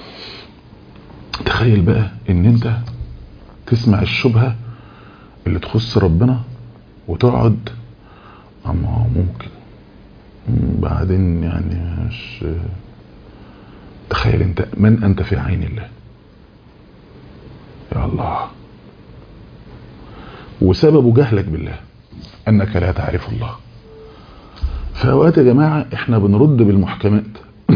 تخيل بقى ان انت تسمع الشبهة اللي تخص ربنا وتقعد اما هو ممكن مم، بعدين يعني مش تخيل انت من انت في عين الله يا الله وسبب جهلك بالله انك لا تعرف الله في اوقات يا جماعة احنا بنرد بالمحكمات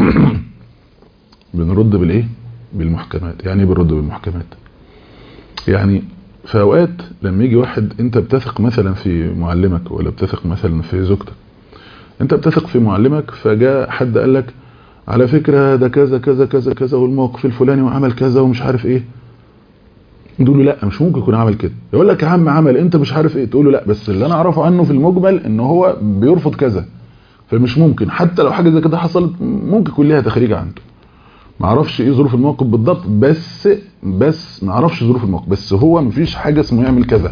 بنرد بالايه بالمحكمات يعني ايه بنرد بالمحكمات يعني في اوقات لما يجي واحد انت بتثق مثلا في معلمك ولا بتثق مثلا في زوجتك انت بتثق في معلمك فجاء حد قال لك على فكرة ده كذا كذا كذا كذا والموقف الفلاني وعمل كذا ومش عارف ايه تقول له لا مش ممكن يكون عمل كده يقول لك يا عم عمل انت مش عارف ايه تقول له لا بس اللي انا اعرفه عنه في المجمل ان هو بيرفض كذا فمش ممكن حتى لو حاجه زي كده حصلت ممكن يكون ليها تخريج عنده ما اعرفش ايه ظروف الموقف بالضبط بس بس ما اعرفش ظروف الموقف بس هو مفيش حاجه اسمه يعمل كذا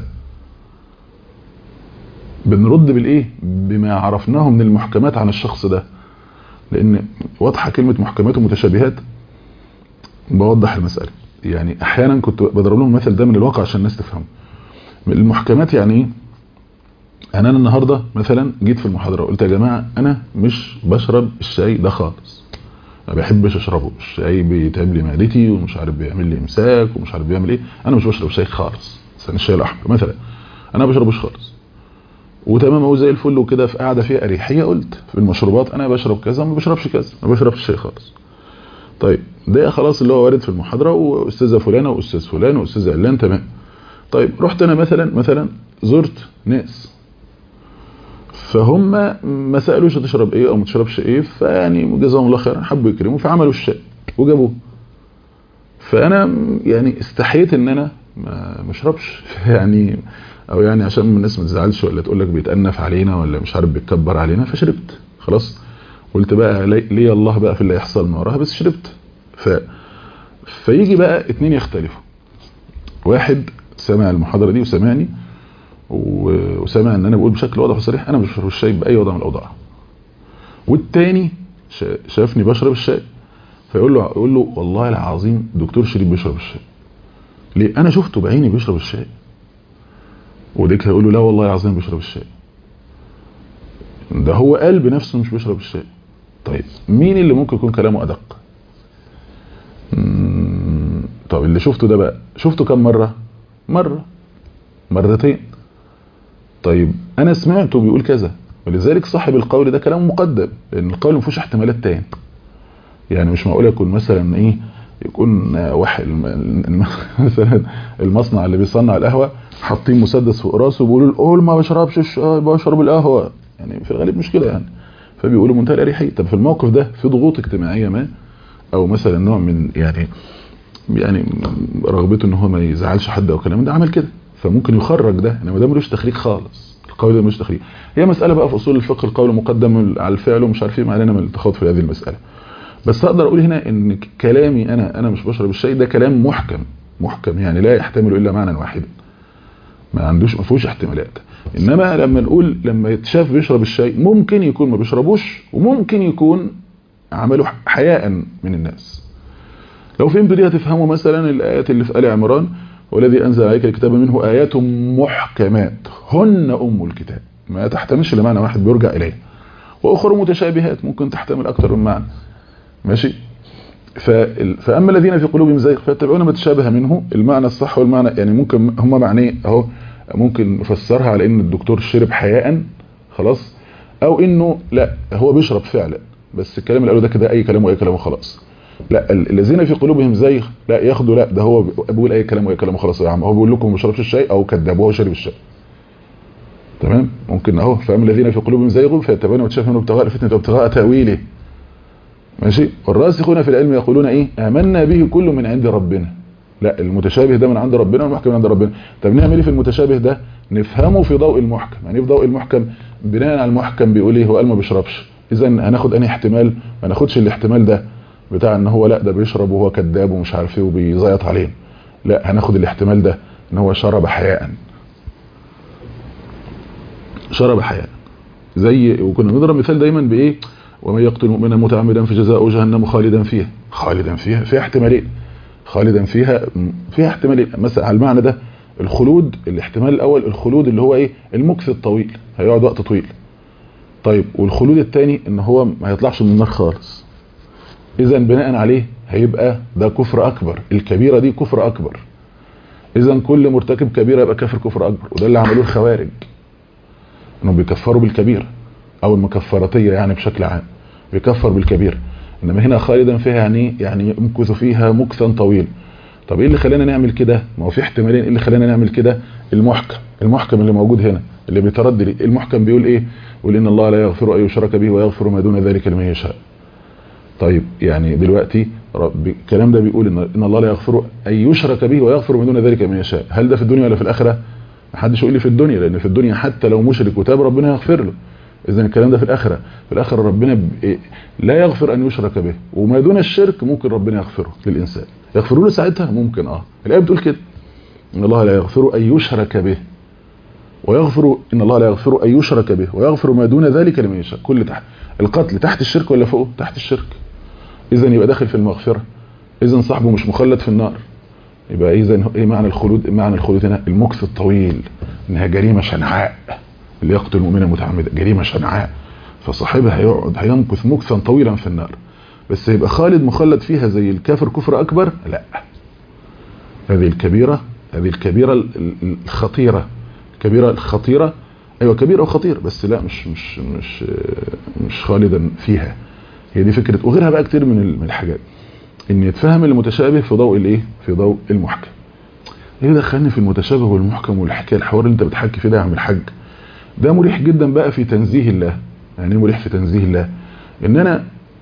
بنرد بالايه بما عرفناه من المحكمات عن الشخص ده لان واضحه كلمه محكمات ومتشابهات بوضح المساله يعني احيانا كنت بضرب لهم المثل ده من الواقع عشان الناس تفهمه المحكمات يعني ايه انا أنا النهارده مثلا جيت في المحاضره وقلت يا جماعه انا مش بشرب الشاي ده خالص ما بحبش اشربه الشاي بيتعب لي معدتي ومش عارف بيعمل لي امساك ومش عارف بيعمل ايه انا مش بشرب شاي خالص مثلا الشاي الاحمر مثلا انا ما بشربوش خالص وتمام اهو زي الفل وكده في قاعده فيها اريحيه قلت في المشروبات انا بشرب كذا ما بشربش كذا ما بشربش شاي خالص طيب ده خلاص اللي هو وارد في المحاضره واستاذه فلانه واستاذ فلان واستاذ علان تمام طيب رحت انا مثلا مثلا زرت ناس فهم ما سالوش تشرب ايه او ما تشربش ايه فيعني جزاهم الله خيرا حبوا يكرموا فعملوا الشاي وجابوه فانا يعني استحيت ان انا ما اشربش يعني او يعني عشان الناس ما تزعلش ولا تقول لك بيتأنف علينا ولا مش عارف بيتكبر علينا فشربت خلاص قلت بقى لي لي الله بقى في اللي يحصل ما وراها بس شربت ف فيجي بقى اتنين يختلفوا واحد سمع المحاضرة دي وسمعني و- وسمع ان انا بقول بشكل واضح وصريح انا مش بشرب الشاي باي وضع من الاوضاع والتاني شا- شافني بشرب الشاي فيقول له يقول له والله العظيم دكتور شريف بيشرب الشاي ليه انا شفته بعيني بيشرب الشاي وديك هيقول له لا والله العظيم بيشرب الشاي ده هو قال بنفسه مش بيشرب الشاي طيب مين اللي ممكن يكون كلامه ادق مم، طب اللي شفته ده بقى شفته كم مرة مرة مرتين طيب انا سمعته بيقول كذا ولذلك صاحب القول ده كلام مقدم لان القول ما فيهوش احتمالات تاني يعني مش معقول يكون مثلا ايه يكون واحد الم- الم- مثلا المصنع اللي بيصنع القهوه حاطين مسدس فوق راسه وبيقولوا القول ما بشربش الشاي بشرب القهوه يعني في الغالب مش كده يعني فبيقولوا منتهى الاريحيه طب في الموقف ده في ضغوط اجتماعيه ما او مثلا نوع من يعني يعني رغبته ان هو ما يزعلش حد او كلام من ده عمل كده فممكن يخرج ده انما ده ملوش تخريج خالص القول ده ملوش تخريج هي مساله بقى في اصول الفقه القول مقدم على الفعل ومش عارف ايه ما علينا من التخوض في هذه المساله بس اقدر اقول هنا ان كلامي انا انا مش بشرب الشاي ده كلام محكم محكم يعني لا يحتمل الا معنى واحدا ما عندوش ما فيهوش احتمالات انما لما نقول لما يتشاف بيشرب الشاي ممكن يكون ما بيشربوش وممكن يكون عمله حياء من الناس لو فهمتوا دي هتفهموا مثلا الايات اللي في ال عمران والذي انزل عليك الكتاب منه ايات محكمات هن ام الكتاب ما تحتملش لمعنى واحد بيرجع اليه واخرى متشابهات ممكن تحتمل اكتر من معنى ماشي فال- فاما الذين في قلوبهم زيغ فيتبعون ما تشابه منه المعنى الصح والمعنى يعني ممكن هم معنيه اهو ممكن نفسرها على ان الدكتور شرب حياء خلاص او انه لا هو بيشرب فعلا بس الكلام اللي قاله ده كده اي كلام واي كلام وخلاص لا ال- الذين في قلوبهم زيغ لا ياخدوا لا ده هو بيقول اي كلام واي كلام وخلاص يا عم هو بيقول لكم ما بيشربش الشاي او كذاب وهو شرب الشاي تمام ممكن اهو فاما الذين في قلوبهم زيغ فيتبعون ما تشابه منه ابتغاء الفتنه وابتغاء تاويله ماشي والراسخون في العلم يقولون ايه امنا به كل من عند ربنا لا المتشابه ده من عند ربنا والمحكم من عند ربنا طب نعمل ايه في المتشابه ده نفهمه في ضوء المحكم يعني في ضوء المحكم بناء على المحكم بيقول ايه هو قال ما بيشربش اذا هناخد انهي احتمال ما ناخدش الاحتمال ده بتاع ان هو لا ده بيشرب وهو كذاب ومش عارف ايه وبيزيط علينا لا هناخد الاحتمال ده ان هو شرب حياء شرب حياء زي وكنا بنضرب مثال دايما بايه ومن يقتل مؤمنا متعمدا فجزاؤه جهنم خالدا فيها خالدا فيها فيها احتمالين خالدا فيها فيها احتمالين مثلا على المعنى ده الخلود الاحتمال الاول الخلود اللي هو ايه المكث الطويل هيقعد وقت طويل طيب والخلود الثاني ان هو ما هيطلعش من النار خالص اذا بناء عليه هيبقى ده كفر اكبر الكبيره دي كفر اكبر اذا كل مرتكب كبيره يبقى كافر كفر اكبر وده اللي عملوه الخوارج انهم بيكفروا بالكبيره او المكفرتيه يعني بشكل عام بيكفر بالكبيره انما هنا خالدا فيها يعني يعني يمكث فيها مكثا طويل طب ايه اللي خلانا نعمل كده ما هو في احتمالين ايه اللي خلانا نعمل كده المحكم المحكم اللي موجود هنا اللي بيتردد المحكم بيقول ايه يقول ان الله لا يغفر ان يشرك به ويغفر ما دون ذلك لمن يشاء طيب يعني دلوقتي رب الكلام ده بيقول ان ان الله لا يغفر ان يشرك به ويغفر ما دون ذلك لمن يشاء هل ده في الدنيا ولا في الاخره محدش يقول لي في الدنيا لان في الدنيا حتى لو مشرك وتاب ربنا يغفر له اذا الكلام ده في الاخره في الاخره ربنا ب... لا يغفر ان يشرك به وما دون الشرك ممكن ربنا يغفره للانسان يغفر له ساعتها ممكن اه الايه بتقول كده ان الله لا يغفر ان يشرك به ويغفر ان الله لا يغفر ان يشرك به ويغفر ما دون ذلك لمن يشاء كل تحت القتل تحت الشرك ولا فوقه تحت الشرك اذا يبقى داخل في المغفره اذا صاحبه مش مخلد في النار يبقى اذا ايه معنى الخلود معنى الخلود هنا المكث الطويل انها جريمه شنعاء اللي يقتل مؤمنا متعمدا جريمه شنعاء فصاحبها هيقعد هيمكث مكثا طويلا في النار بس يبقى خالد مخلد فيها زي الكافر كفر اكبر لا هذه الكبيره هذه الكبيره الخطيره الكبيره الخطيره ايوه كبيره وخطير بس لا مش مش مش مش خالدا فيها هي دي فكره وغيرها بقى كتير من الحاجات ان يتفهم المتشابه في ضوء الايه في ضوء المحكم ايه دخلني في المتشابه والمحكم والحكايه الحوار اللي انت بتحكي فيه ده يا عم الحاج ده مريح جدا بقى في تنزيه الله يعني ايه مريح في تنزيه الله ان انا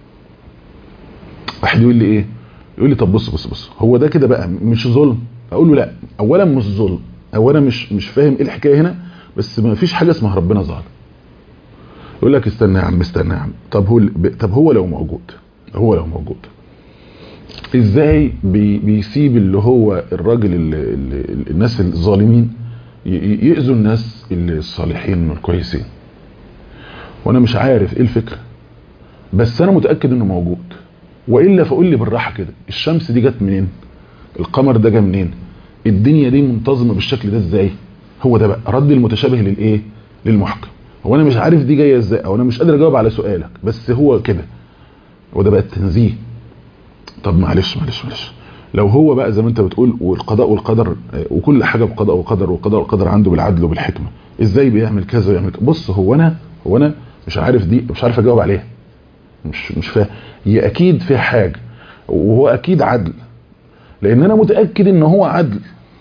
واحد يقول لي ايه يقول لي طب بص بص بص هو ده كده بقى مش ظلم اقول له لا اولا مش ظلم اولا مش مش فاهم ايه الحكايه هنا بس ما فيش حاجه اسمها ربنا ظالم يقول لك استنى يا عم استنى يا عم طب هو طب هو لو موجود هو لو موجود ازاي بي بيسيب اللي هو الراجل اللي اللي الناس الظالمين يأذوا الناس الصالحين الكويسين وانا مش عارف ايه الفكرة بس انا متأكد انه موجود وإلا فقول لي بالراحة كده الشمس دي جت منين القمر ده جه منين الدنيا دي منتظمة بالشكل ده ازاي هو ده بقى رد المتشابه للايه للمحكم هو انا مش عارف دي جايه ازاي او انا مش قادر اجاوب على سؤالك بس هو كده وده بقى التنزيه طب معلش معلش معلش لو هو بقى زي ما انت بتقول والقضاء والقدر وكل حاجه بقضاء وقدر والقضاء والقدر عنده بالعدل وبالحكمه ازاي بيعمل كذا ويعمل كذا بص هو انا هو انا مش عارف دي مش عارف اجاوب عليها مش مش فاهم هي اكيد فيها حاجه وهو اكيد عدل لان انا متاكد ان هو عدل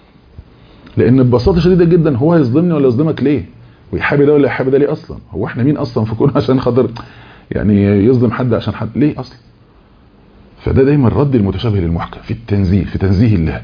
لان ببساطه شديده جدا هو هيظلمني ولا يظلمك ليه ويحابي ده ولا يحابي ده ليه اصلا هو احنا مين اصلا في كون عشان خاطر يعني يظلم حد عشان حد ليه اصلا فده دايما رد المتشابه للمحكم في التنزيه في تنزيه الله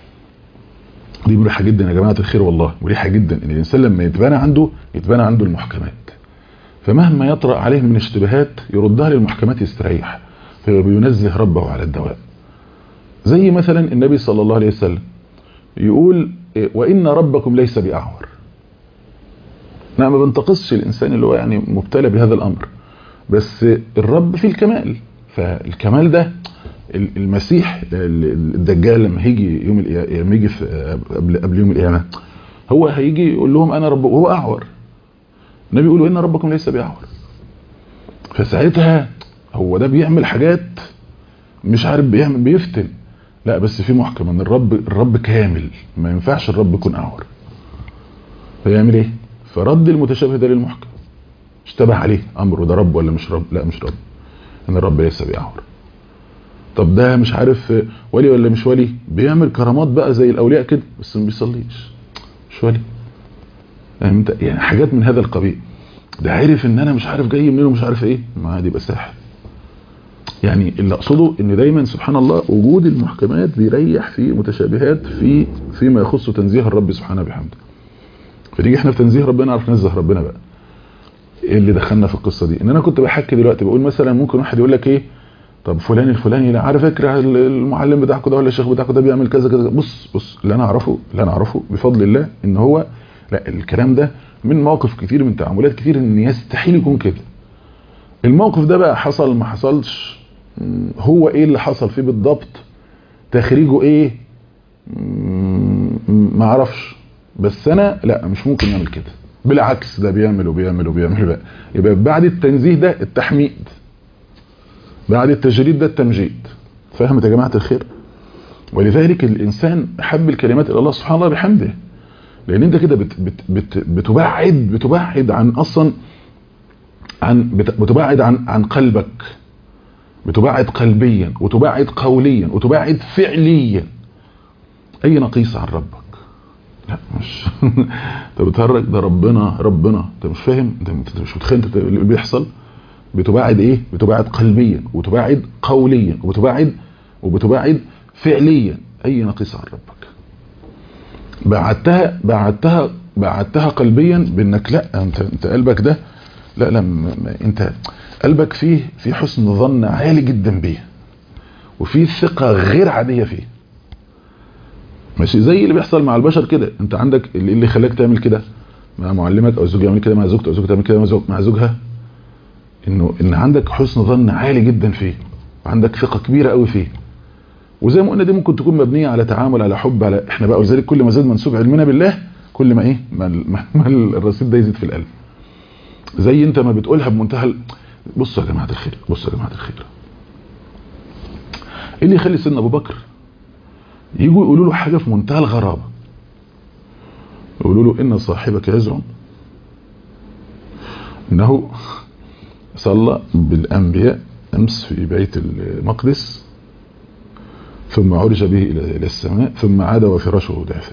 دي مريحه جدا يا جماعه الخير والله مريحه جدا ان الانسان لما يتبنى عنده يتبنى عنده المحكمات فمهما يطرأ عليه من اشتباهات يردها للمحكمات يستريح فبينزه ربه على الدواء زي مثلا النبي صلى الله عليه وسلم يقول وإن ربكم ليس بأعور نعم ما بنتقصش الإنسان اللي هو يعني مبتلى بهذا الأمر بس الرب في الكمال فالكمال ده المسيح الدجال لما هيجي يوم لما يجي قبل قبل يوم القيامه هو هيجي يقول لهم انا رب وهو اعور النبي يقول ان ربكم ليس باعور فساعتها هو ده بيعمل حاجات مش عارف بيعمل بيفتن لا بس في محكم ان الرب الرب كامل ما ينفعش الرب يكون اعور فيعمل ايه فرد المتشابه ده للمحكم اشتبه عليه امره ده رب ولا مش رب لا مش رب ان الرب ليس باعور طب ده مش عارف ولي ولا مش ولي بيعمل كرامات بقى زي الاولياء كده بس ما بيصليش مش ولي يعني انت يعني حاجات من هذا القبيل ده عرف ان انا مش عارف جاي منين ومش عارف ايه ما عادي يبقى ساحر يعني اللي اقصده ان دايما سبحان الله وجود المحكمات بيريح في متشابهات في فيما يخص تنزيه الرب سبحانه بحمده فنيجي احنا في تنزيه ربنا نعرف ننزه ربنا بقى ايه اللي دخلنا في القصه دي ان انا كنت بحكي دلوقتي بقول مثلا ممكن واحد يقول لك ايه طب فلان الفلاني لا على فكره المعلم بتاعكم ده ولا الشيخ بتاعكم ده بيعمل كذا كذا بص بص اللي انا اعرفه اللي انا اعرفه بفضل الله ان هو لا الكلام ده من مواقف كتير من تعاملات كتير ان يستحيل يكون كده الموقف ده بقى حصل ما حصلش هو ايه اللي حصل فيه بالضبط تخريجه ايه ما اعرفش بس انا لا مش ممكن يعمل كده بالعكس ده بيعمل وبيعمل وبيعمل بقى يبقى بعد التنزيه ده التحميد بعد التجريد ده التمجيد فهمت يا جماعه الخير ولذلك الانسان حب الكلمات الى الله سبحانه الله بحمده لان انت كده بت بت بت بتبعد بتبعد عن اصلا عن بتبعد عن عن قلبك بتبعد قلبيا وتبعد قوليا وتبعد فعليا اي نقيص عن ربك لا مش انت بتهرج ده ربنا ربنا انت مش فاهم انت مش متخيل انت اللي بيحصل بتبعد ايه بتبعد قلبيا وتبعد قوليا وبتبعد وبتبعد فعليا اي نقيص عن ربك بعدتها بعدتها بعدتها قلبيا بانك لا انت انت قلبك ده لا لا انت قلبك فيه في حسن ظن عالي جدا بيه وفي ثقة غير عادية فيه ماشي زي اللي بيحصل مع البشر كده انت عندك اللي, اللي خلاك تعمل كده مع معلمك او الزوج يعمل كده مع زوجته او زوجته تعمل كده مع زوجها انه ان عندك حسن ظن عالي جدا فيه وعندك ثقة كبيرة قوي فيه وزي ما قلنا دي ممكن تكون مبنية على تعامل على حب على احنا بقى ولذلك كل ما زاد منسوب علمنا بالله كل ما ايه ما, ما الرصيد ده يزيد في القلب زي انت ما بتقولها بمنتهى بصوا يا جماعه الخير بصوا يا جماعه الخير ايه اللي يخلي سيدنا ابو بكر يجوا يقولوا له حاجه في منتهى الغرابه يقولوا له ان صاحبك يزعم انه صلى بالانبياء امس في بيت المقدس ثم عرج به الى السماء ثم عاد وفراشه دافئ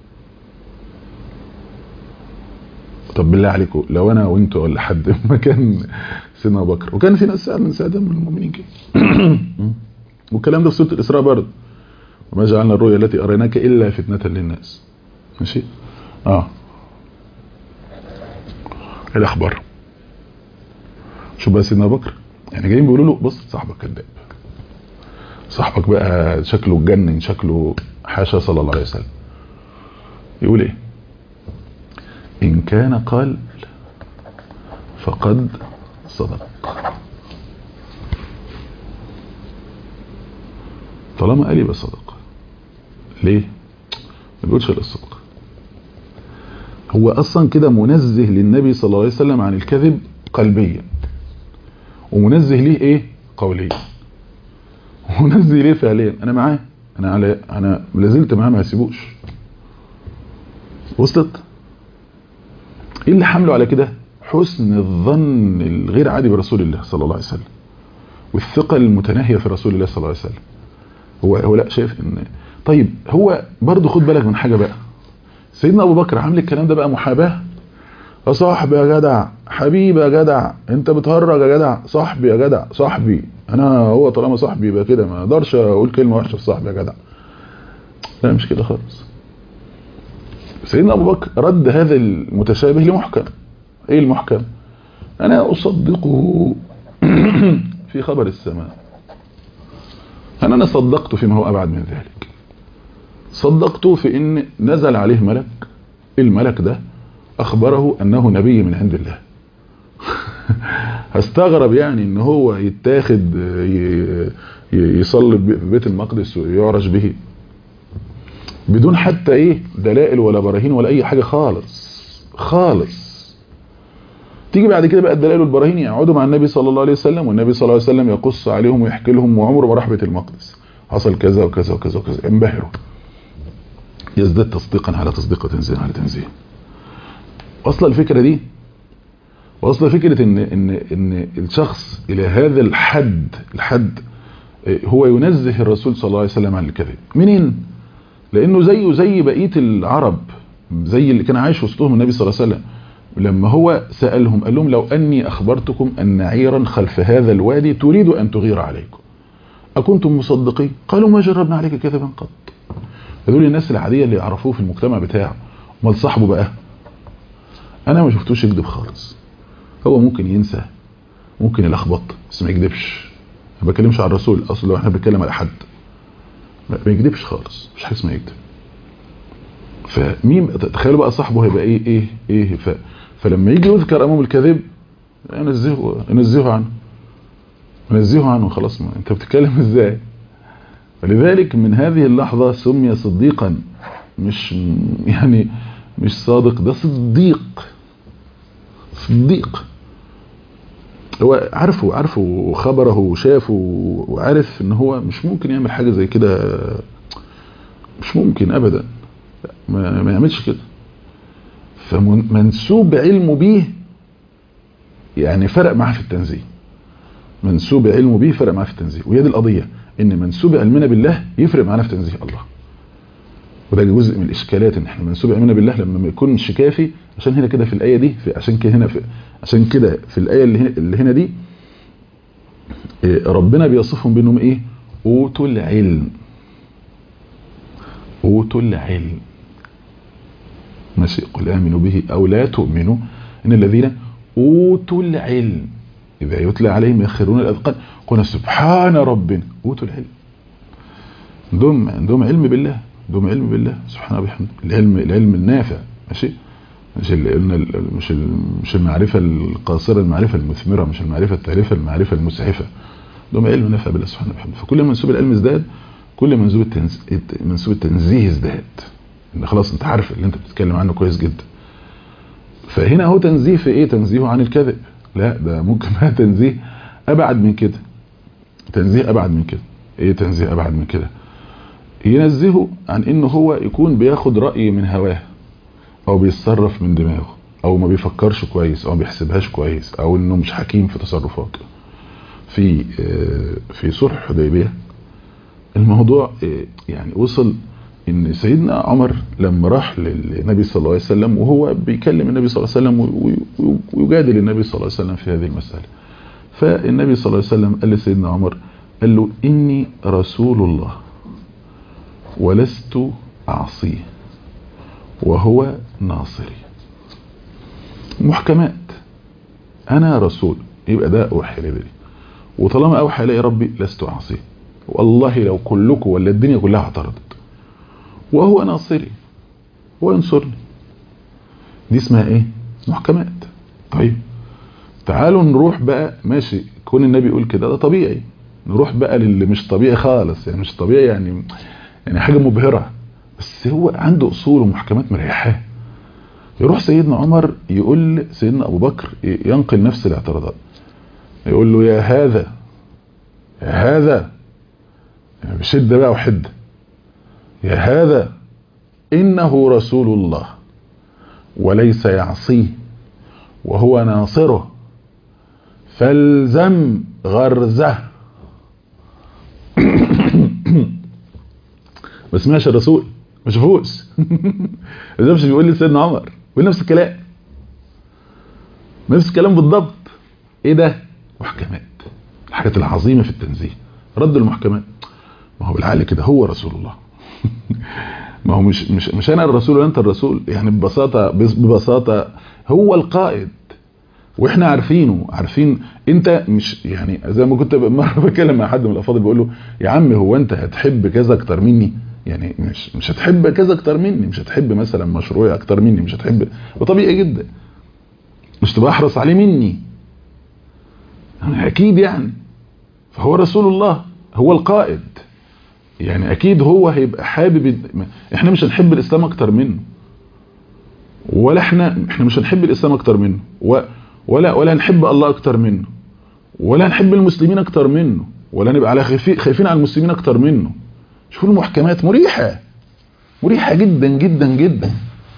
طب بالله عليكم لو انا وانتوا ولا حد مكان سيدنا ابو بكر وكان في ناس من ساده من المؤمنين كده والكلام ده في سوره الاسراء برضه وما جعلنا الرؤيا التي اريناك الا فتنه للناس ماشي اه ايه الاخبار شوف بقى سيدنا ابو بكر يعني جايين بيقولوا له بص صاحبك كذاب صاحبك بقى شكله اتجنن شكله حاشا صلى الله عليه وسلم يقول ايه إن كان قال فقد صدق طالما قال يبقى صدق ليه ما بيقولش الا الصدق هو اصلا كده منزه للنبي صلى الله عليه وسلم عن الكذب قلبيا ومنزه ليه ايه قوليا ومنزه ليه فعليا انا معاه انا على انا لازلت معاه ما هسيبوش وصلت ايه اللي حمله على كده حسن الظن الغير عادي برسول الله صلى الله عليه وسلم والثقة المتناهية في رسول الله صلى الله عليه وسلم هو هو لا شايف ان طيب هو برضه خد بالك من حاجة بقى سيدنا ابو بكر عامل الكلام ده بقى محاباة يا صاحبي يا جدع حبيبي يا جدع انت بتهرج يا جدع صاحبي يا جدع صاحبي انا هو طالما صاحبي يبقى كده ما اقدرش اقول كلمة وحشة في صاحبي يا جدع لا مش كده خالص سيدنا ابو بكر رد هذا المتشابه لمحكم ايه المحكم انا اصدقه في خبر السماء انا انا صدقت فيما هو ابعد من ذلك صدقته في ان نزل عليه ملك الملك ده اخبره انه نبي من عند الله هستغرب يعني ان هو يتاخد يصلي في بيت المقدس ويعرج به بدون حتى ايه دلائل ولا براهين ولا اي حاجة خالص خالص تيجي بعد كده بقى الدلائل والبراهين يقعدوا مع النبي صلى الله عليه وسلم والنبي صلى الله عليه وسلم يقص عليهم ويحكي لهم وعمره ما راح بيت المقدس حصل كذا وكذا وكذا وكذا انبهروا يزداد تصديقا على تصديق وتنزيها على تنزيه اصل الفكرة دي واصل فكرة ان ان ان الشخص الى هذا الحد الحد هو ينزه الرسول صلى الله عليه وسلم عن الكذب منين لانه زيه زي بقية العرب زي اللي كان عايش وسطهم النبي صلى الله عليه وسلم لما هو سألهم قال لهم لو أني أخبرتكم أن عيرا خلف هذا الوادي تريد أن تغير عليكم أكنتم مصدقين قالوا ما جربنا عليك كذبا قط هذول الناس العادية اللي يعرفوه في المجتمع بتاعه امال صاحبه بقى أنا ما شفتوش يكذب خالص هو ممكن ينسى ممكن يلخبط بس ما يكذبش ما بكلمش على الرسول أصلا لو احنا بنتكلم على حد ما يكذبش خالص مش حاجة اسمها يكذب فمين تخيلوا بقى صاحبه هيبقى ايه ايه ايه ف... فلما يجي يذكر امام الكذب ينزهه ينزهه عنه ينزهه عنه خلاص ما انت بتتكلم ازاي فلذلك من هذه اللحظة سمي صديقا مش يعني مش صادق ده صديق صديق هو عارفه عارفه وخبره وشافه وعارف ان هو مش ممكن يعمل حاجة زي كده مش ممكن ابدا ما, ما يعملش كده فمنسوب علمه بيه يعني فرق معاه في التنزيه منسوب علمه بيه فرق معاه في التنزيه وهي دي القضية ان منسوب علمنا بالله يفرق معانا في تنزيه الله وده جزء من الاشكالات ان احنا منسوب علمنا بالله لما ما يكونش كافي عشان هنا كده في الايه دي في عشان كده هنا في عشان كده في الايه اللي هنا, اللي هنا دي ربنا بيصفهم بانهم ايه اوتوا العلم اوتوا العلم ماشي قل امنوا به او لا تؤمنوا ان الذين اوتوا العلم اذا يتلى عليهم يخرون الاذقان قلنا سبحان ربنا اوتوا العلم عندهم عندهم علم بالله عندهم علم بالله سبحانه وبحمده العلم العلم النافع ماشي مش قلنا مش مش المعرفه القاصره المعرفه المثمره مش المعرفه التالفه المعرفه المسعفه عندهم علم نافع بالله سبحانه وبحمده فكل ما منسوب العلم ازداد كل منسوب التنز... منسوب التنزيه ازداد ان خلاص انت عارف اللي انت بتتكلم عنه كويس جدا فهنا هو تنزيه في ايه تنزيهه عن الكذب لا ده ممكن بقى تنزيه ابعد من كده تنزيه ابعد من كده ايه تنزيه ابعد من كده ينزهه عن انه هو يكون بياخد رأي من هواه او بيتصرف من دماغه او ما بيفكرش كويس او ما بيحسبهاش كويس او انه مش حكيم في تصرفاته في في صلح الحديبيه الموضوع يعني وصل ان سيدنا عمر لما راح للنبي صلى الله عليه وسلم وهو بيكلم النبي صلى الله عليه وسلم ويجادل النبي صلى الله عليه وسلم في هذه المسألة فالنبي صلى الله عليه وسلم قال لسيدنا عمر قال له إني رسول الله ولست أعصيه وهو ناصري محكمات أنا رسول يبقى ده أوحي لي وطالما أوحي لي ربي لست أعصيه والله لو كلكم ولا الدنيا كلها اعترضت وهو ناصري وينصرني دي اسمها ايه محكمات طيب تعالوا نروح بقى ماشي كون النبي يقول كده ده طبيعي نروح بقى للي مش طبيعي خالص يعني مش طبيعي يعني يعني حاجة مبهرة بس هو عنده اصول ومحكمات مريحاه يروح سيدنا عمر يقول سيدنا ابو بكر ينقل نفس الاعتراضات يقول له يا هذا يا هذا يعني بشدة بقى وحدة يا هذا إنه رسول الله وليس يعصيه وهو ناصره فالزم غرزه ما سمعش الرسول ما شافوش ما شافش بيقول لي سيدنا عمر بيقول نفس الكلام نفس الكلام بالضبط ايه ده محكمات الحاجات العظيمه في التنزيه رد المحكمات ما هو بالعقل كده هو رسول الله ما هو مش مش مش انا الرسول ولا انت الرسول يعني ببساطه ببساطه هو القائد واحنا عارفينه عارفين انت مش يعني زي ما كنت مره بتكلم مع حد من الافاضل بقول له يا عم هو انت هتحب كذا اكتر مني يعني مش مش هتحب كذا اكتر مني مش هتحب مثلا مشروعي اكتر مني مش هتحب وطبيعي جدا مش تبقى احرص عليه مني يعني اكيد يعني فهو رسول الله هو القائد يعني اكيد هو هيبقى حابب احنا مش هنحب الاسلام اكتر منه ولا احنا احنا مش هنحب الاسلام اكتر منه و ولا ولا نحب الله اكتر منه ولا نحب المسلمين اكتر منه ولا نبقى على خايفين على المسلمين اكتر منه شوفوا المحكمات مريحة مريحة جدا جدا جدا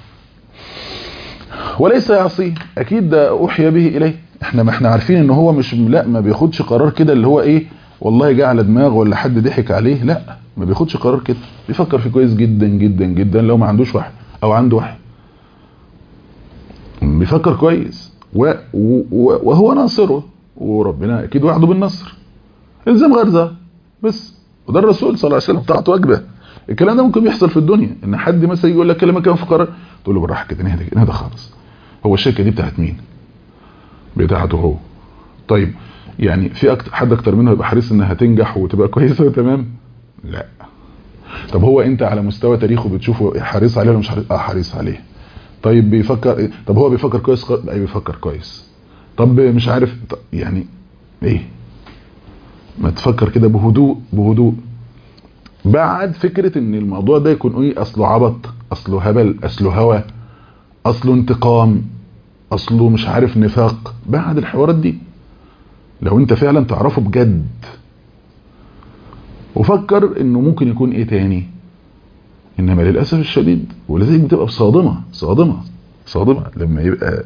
وليس يعصيه اكيد ده اوحي به اليه احنا ما احنا عارفين ان هو مش لا ما بياخدش قرار كده اللي هو ايه والله جه على دماغه ولا حد ضحك عليه لا ما بياخدش قرار كده بيفكر فيه كويس جدا جدا جدا لو ما عندوش واحد او عنده واحد بيفكر كويس و... و... وهو ناصره وربنا اكيد وعده بالنصر الزم غرزه بس وده الرسول صلى الله عليه وسلم بتاعته واجبه الكلام ده ممكن بيحصل في الدنيا ان حد مثلا يقول لك كلمه كده في قرار تقول له بالراحه كده نهدى نهدى خالص هو الشركه دي بتاعت مين بتاعته هو طيب يعني في أكتر حد اكتر منه يبقى حريص انها تنجح وتبقى كويسه وتمام لا طب هو انت على مستوى تاريخه بتشوفه حريص عليه ولا مش حريص اه حريص عليه طيب بيفكر طب هو بيفكر كويس اي بيفكر كويس طب مش عارف يعني ايه ما تفكر كده بهدوء بهدوء بعد فكرة ان الموضوع ده يكون ايه اصله عبط اصله هبل اصله هوى اصله انتقام اصله مش عارف نفاق بعد الحوارات دي لو انت فعلا تعرفه بجد وفكر انه ممكن يكون ايه تاني انما للأسف الشديد ولذلك بتبقى بصادمة صادمة صادمة لما يبقى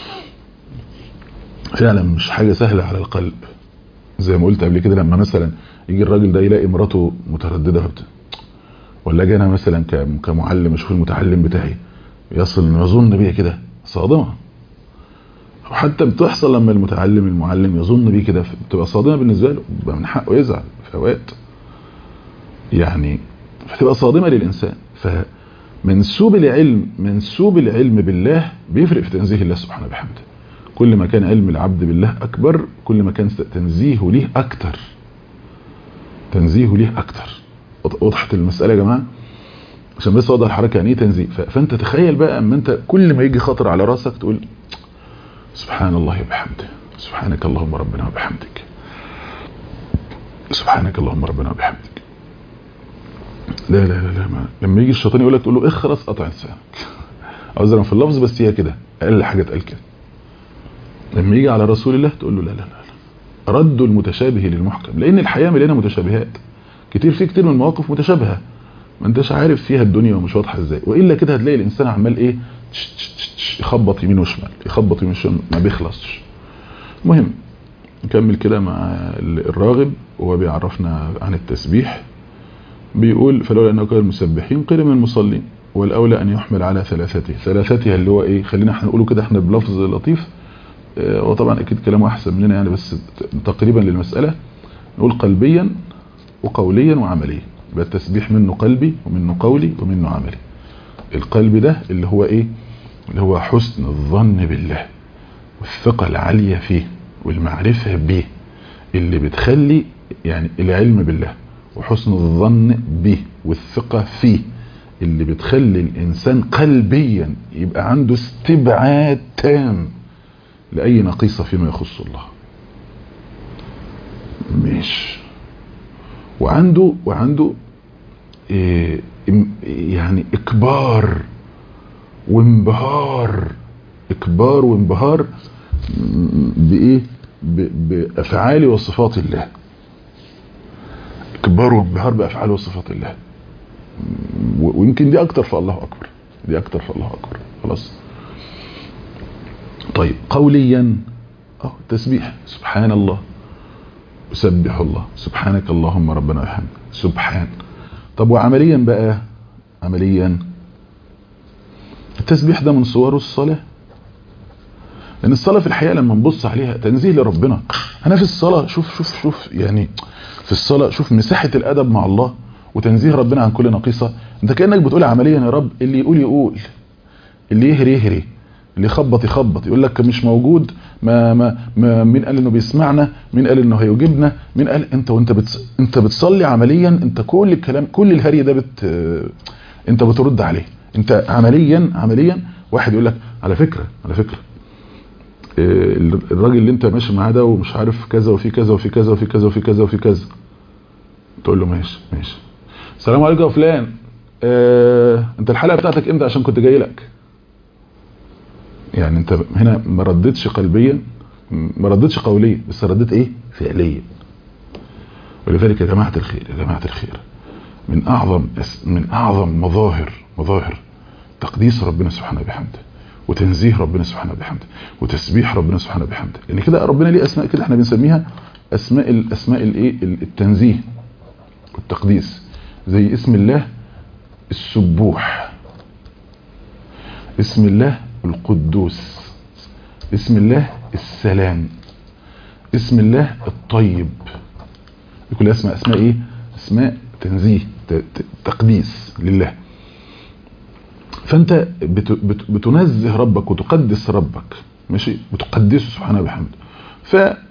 فعلا مش حاجة سهلة على القلب زي ما قلت قبل كده لما مثلا يجي الراجل ده يلاقي مراته مترددة فبت ولا اجي انا مثلا كمعلم اشوف المتعلم بتاعي يصل انه يظن بيا كده صادمة وحتى بتحصل لما المتعلم المعلم يظن بيه كده بتبقى صادمة بالنسبة له بيبقى من حقه يزعل في اوقات يعني فتبقى صادمة للإنسان فمنسوب العلم منسوب العلم بالله بيفرق في تنزيه الله سبحانه وبحمده كل ما كان علم العبد بالله أكبر كل ما كان تنزيهه ليه أكتر تنزيهه ليه أكتر وضحت المسألة يا جماعة عشان بس اوضح الحركة يعني ايه تنزيه فانت تخيل بقى اما انت كل ما يجي خطر على راسك تقول سبحان الله وبحمده سبحانك اللهم ربنا وبحمدك سبحانك اللهم ربنا وبحمدك لا لا لا لا ما. لما يجي الشيطان يقول لك تقول له اخرس قطع لسانك عذرا في اللفظ بس هي كده اقل حاجه اتقال كده لما يجي على رسول الله تقول له لا لا لا, لا. ردوا المتشابه للمحكم لان الحياه مليانه متشابهات كتير في كتير من المواقف متشابهه ما انتش عارف فيها الدنيا ومش واضحه ازاي والا كده هتلاقي الانسان عمال ايه يخبط يمين وشمال يخبط يمين وشمال ما بيخلصش المهم نكمل كده مع الراغب وهو بيعرفنا عن التسبيح بيقول فلولا انه كان المسبحين قيل من المصلين والاولى ان يحمل على ثلاثته ثلاثتها اللي هو ايه خلينا احنا نقوله كده احنا بلفظ لطيف اه وطبعا اكيد كلامه احسن مننا يعني بس تقريبا للمسألة نقول قلبيا وقوليا وعمليا يبقى التسبيح منه قلبي ومنه قولي ومنه عملي القلب ده اللي هو ايه اللي هو حسن الظن بالله والثقة العالية فيه والمعرفة به اللي بتخلي يعني العلم بالله وحسن الظن به والثقة فيه اللي بتخلي الإنسان قلبيا يبقى عنده استبعاد تام لأي نقيصة فيما يخص الله مش وعنده وعنده إيه يعني إكبار وانبهار اكبار وانبهار بايه بافعال وصفات الله اكبار وانبهار بافعال وصفات الله ويمكن دي اكتر في الله اكبر دي اكتر في الله اكبر خلاص طيب قوليا اه تسبيح سبحان الله أسبح الله سبحانك اللهم ربنا وبحمدك سبحان طب وعمليا بقى عمليا التسبيح ده من صور الصلاة لأن الصلاة في الحقيقة لما نبص عليها تنزيه لربنا أنا في الصلاة شوف شوف شوف يعني في الصلاة شوف مساحة الأدب مع الله وتنزيه ربنا عن كل نقيصة أنت كأنك بتقول عمليا يا رب اللي يقول يقول اللي يهري يهري اللي يخبط يخبط يقول لك مش موجود ما ما, ما مين قال انه بيسمعنا مين قال انه هيجيبنا مين قال انت وانت بتص... انت بتصلي عمليا انت كل الكلام كل الهري ده بت انت بترد عليه انت عمليا عمليا واحد يقول لك على فكرة على فكرة الراجل اللي انت ماشي معاه ده ومش عارف كذا وفي كذا وفي كذا وفي كذا وفي كذا وفي كذا تقول له ماشي ماشي السلام عليكم يا فلان اه انت الحلقه بتاعتك امتى عشان كنت جاي لك يعني انت هنا ما ردتش قلبيا ما ردتش قوليا بس رديت ايه فعليا ولذلك يا جماعه الخير يا جماعه الخير من اعظم من اعظم مظاهر مظاهر تقديس ربنا سبحانه وبحمده وتنزيه ربنا سبحانه وبحمده وتسبيح ربنا سبحانه وبحمده لان كده ربنا ليه اسماء كده احنا بنسميها اسماء الاسماء الايه التنزيه والتقديس زي اسم الله السبوح اسم الله القدوس اسم الله السلام اسم الله الطيب كل اسماء اسماء ايه اسماء تنزيه تقديس لله فانت بت بت بتنزه ربك وتقدس ربك ماشي بتقدسه سبحانه وبحمده ف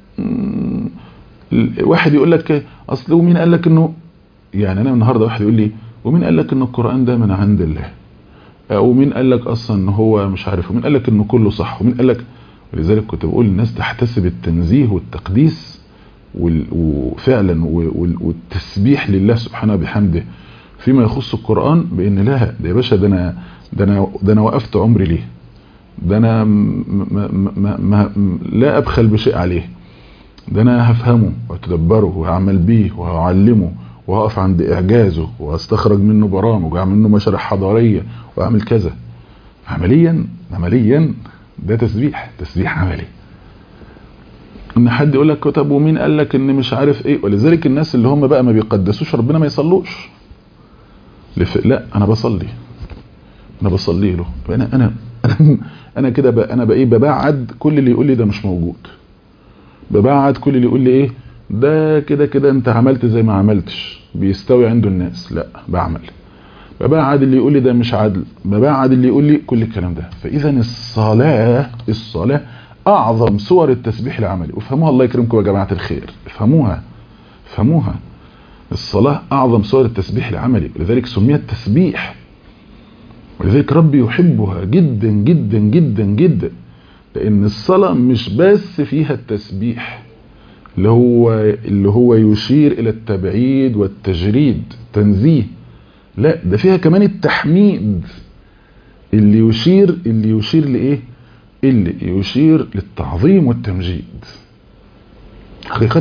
واحد يقول لك اصل ومين قال لك انه يعني انا النهارده واحد يقول لي ومين قال لك ان القران ده من عند الله ومين قال لك اصلا ان هو مش عارف ومين قال لك انه كله صح ومين قال لك ولذلك كنت بقول الناس تحتسب التنزيه والتقديس وفعلا والتسبيح لله سبحانه بحمده فيما يخص القرآن بان لا ده يا باشا ده انا ده انا ده انا وقفت عمري ليه ده انا ما ما ما لا ابخل بشيء عليه ده انا هفهمه واتدبره وهعمل بيه وهعلمه وهقف عند اعجازه واستخرج منه برامج واعمل منه مشاريع حضاريه واعمل كذا عمليا عمليا ده تسبيح تسبيح عملي ان حد يقول لك طب ومين قال لك ان مش عارف ايه ولذلك الناس اللي هم بقى ما بيقدسوش ربنا ما يصلوش لف... لا انا بصلي انا بصلي له انا انا انا, أنا كده بقى انا بقى ايه ببعد كل اللي يقول لي ده مش موجود ببعد كل اللي يقول لي ايه ده كده كده انت عملت زي ما عملتش بيستوي عنده الناس لا بعمل ببعد اللي يقول لي ده مش عدل ببعد اللي يقول لي كل الكلام ده فاذا الصلاه الصلاه اعظم صور التسبيح العملي وافهموها الله يكرمكم يا جماعه الخير افهموها افهموها الصلاه اعظم صور التسبيح العملي ولذلك سميت تسبيح ولذلك ربي يحبها جدا جدا جدا جدا لان الصلاه مش بس فيها التسبيح اللي هو اللي هو يشير الى التبعيد والتجريد تنزيه لا ده فيها كمان التحميد اللي يشير اللي يشير لايه اللي يشير للتعظيم والتمجيد حقيقة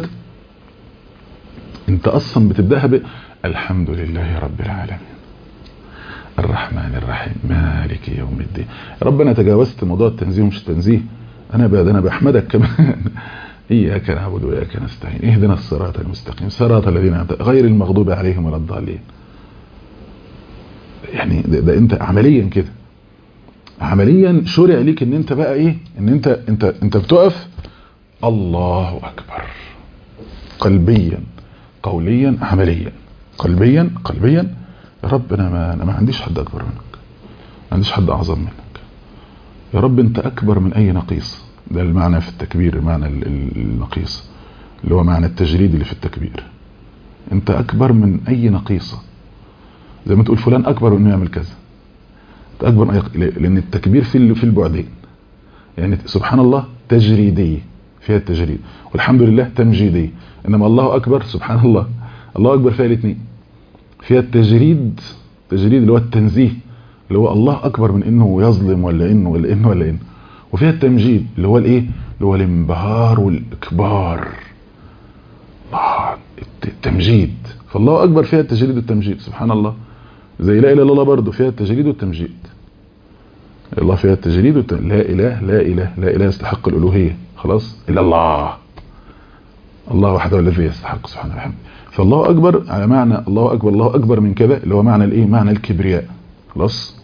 انت اصلا بتبدأها ب الحمد لله رب العالمين الرحمن الرحيم مالك يوم الدين ربنا تجاوزت موضوع التنزيه ومش التنزيه انا بعد انا بحمدك كمان اياك نعبد واياك نستعين اهدنا الصراط المستقيم صراط الذين غير المغضوب عليهم ولا الضالين يعني ده, ده انت عمليا كده عمليا شرع ليك ان انت بقى ايه ان انت انت انت بتقف الله اكبر قلبيا قوليا عمليا قلبيا قلبيا يا رب انا ما, أنا ما عنديش حد اكبر منك ما عنديش حد اعظم منك يا رب انت اكبر من اي نقيص ده المعنى في التكبير المعنى النقيص اللي هو معنى التجريد اللي في التكبير انت اكبر من اي نقيصة زي ما تقول فلان اكبر من انه يعمل كذا اكبر من أي... لان التكبير في في البعدين يعني سبحان الله تجريدية فيها التجريد والحمد لله تمجيدية انما الله اكبر سبحان الله الله اكبر فيها الاثنين فيها التجريد تجريد اللي هو التنزيه اللي هو الله اكبر من انه يظلم ولا انه ولا انه ولا انه وفيها التمجيد اللي هو الايه اللي هو الانبهار والاكبار الله التمجيد فالله اكبر فيها التجريد والتمجيد سبحان الله زي لا اله الا الله برضه فيها التجريد والتمجيد الله فيها التجريد والتمجيد لا اله لا اله لا اله يستحق الالوهيه خلاص الا الله الله وحده الذي يستحق سبحانه وتعالى فالله اكبر على معنى الله اكبر الله اكبر من كذا اللي هو معنى الايه معنى الكبرياء خلاص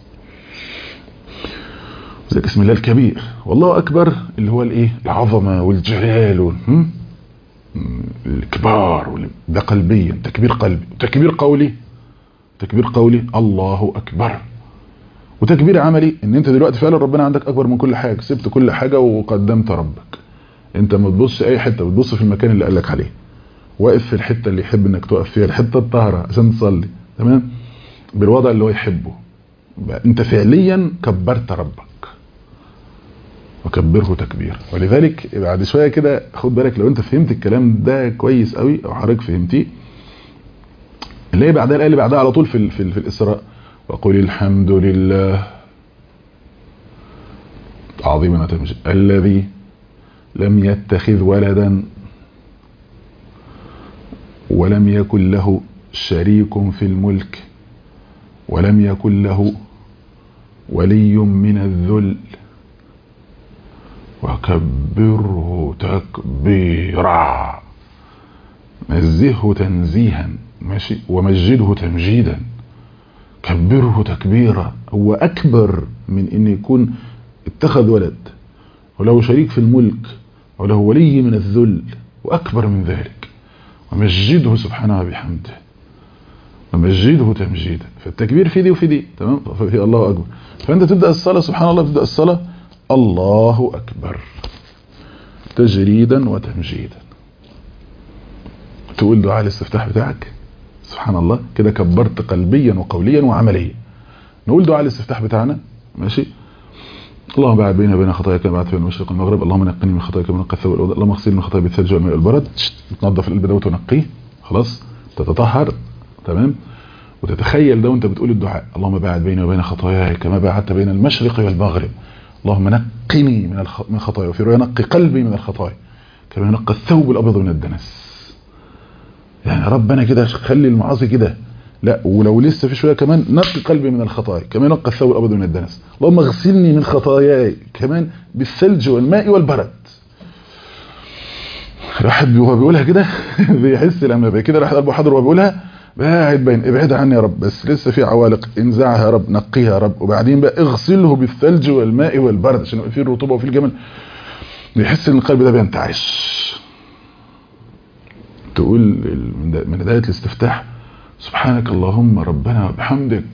ذلك اسم الله الكبير والله اكبر اللي هو الايه العظمه والجلال وال- الكبار وال- ده قلبيا تكبير قلبي وتكبير قولي تكبير قولي الله اكبر وتكبير عملي ان انت دلوقتي فعلا ربنا عندك اكبر من كل حاجه سبت كل حاجه وقدمت ربك انت ما تبص اي حته بتبص في المكان اللي قالك عليه واقف في الحته اللي يحب انك تقف فيها الحته الطاهره عشان تصلي تمام بالوضع اللي هو يحبه بقى انت فعليا كبرت ربك وكبره تكبير ولذلك بعد شويه كده خد بالك لو انت فهمت الكلام ده كويس قوي او حضرتك فهمتيه اللي هي بعدها الايه اللي بعدها على طول في ال- في, ال- في الاسراء وقل الحمد لله عظيما وتمجيد الذي لم يتخذ ولدا ولم يكن له شريك في الملك ولم يكن له ولي من الذل وكبره تكبيرا نزهه تنزيها ماشي ومجده تمجيدا كبره تكبيرا هو اكبر من ان يكون اتخذ ولد وله شريك في الملك وله ولي من الذل واكبر من ذلك ومجده سبحانه وبحمده ومجده تمجيدا فالتكبير في دي وفي دي تمام ففي الله اكبر فانت تبدا الصلاه سبحان الله تبدا الصلاه الله اكبر تجريدا وتمجيدا تقول دعاء الاستفتاح بتاعك سبحان الله كده كبرت قلبيا وقوليا وعمليا نقول دعاء الاستفتاح بتاعنا ماشي اللهم بعد بيني وبين خطاياك كما بعد بين المشرق والمغرب اللهم نقني من خطاياك من الثوب والوضع اللهم اغسلني من خطاياي بالثلج والماء والبرد تنظف القلب ده وتنقيه خلاص تتطهر تمام وتتخيل ده وانت بتقول الدعاء اللهم باعد بيني وبين خطاياي كما باعدت بين المشرق والمغرب اللهم نقني من الخ... من خطايا وفي روايه نقي قلبي من الخطايا كما ينقى الثوب الابيض من الدنس يعني ربنا كده خلي المعاصي كده لا ولو لسه في شويه كمان نقي قلبي من الخطايا كما ينقى الثوب الابيض من الدنس اللهم اغسلني من خطاياي كمان بالثلج والماء والبرد الواحد وهو بيقولها كده بيحس لما بي كده راح قلبه حاضر وهو بيقولها باعد بين ابعد عني يا رب بس لسه في عوالق انزعها يا رب نقيها يا رب وبعدين بقى اغسله بالثلج والماء والبرد عشان يبقى فيه الرطوبه وفيه الجمل بيحس ان القلب ده بينتعش تقول من بدايه الاستفتاح سبحانك اللهم ربنا وبحمدك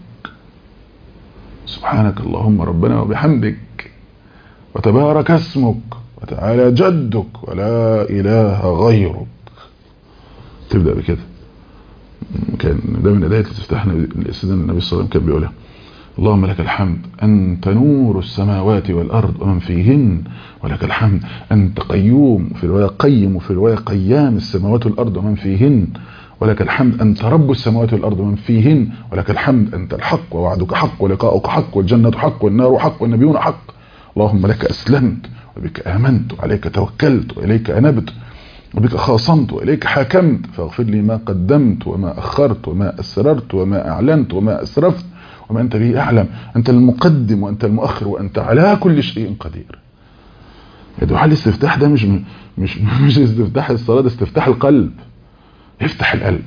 سبحانك اللهم ربنا وبحمدك وتبارك اسمك وتعالى جدك ولا اله غيرك تبدا بكده كان ده من بدايه الاستفتاح سيدنا النبي صلى الله عليه وسلم كان بيقولها اللهم لك الحمد أنت نور السماوات والأرض ومن فيهن ولك الحمد أنت قيوم في الرواية قيم وفي الرواية قيام السماوات والأرض ومن فيهن ولك الحمد أنت رب السماوات والأرض ومن فيهن ولك الحمد أنت الحق ووعدك حق ولقاؤك حق والجنة حق والنار حق والنبيون حق اللهم لك أسلمت وبك آمنت وعليك توكلت وإليك أنبت وبك خاصمت وإليك حاكمت فاغفر لي ما قدمت وما أخرت وما أسررت وما أعلنت وما أسرفت وما أنت به أعلم أنت المقدم وأنت المؤخر وأنت على كل شيء قدير دعاء الاستفتاح ده مش مش مش استفتاح الصلاة ده استفتاح القلب افتح القلب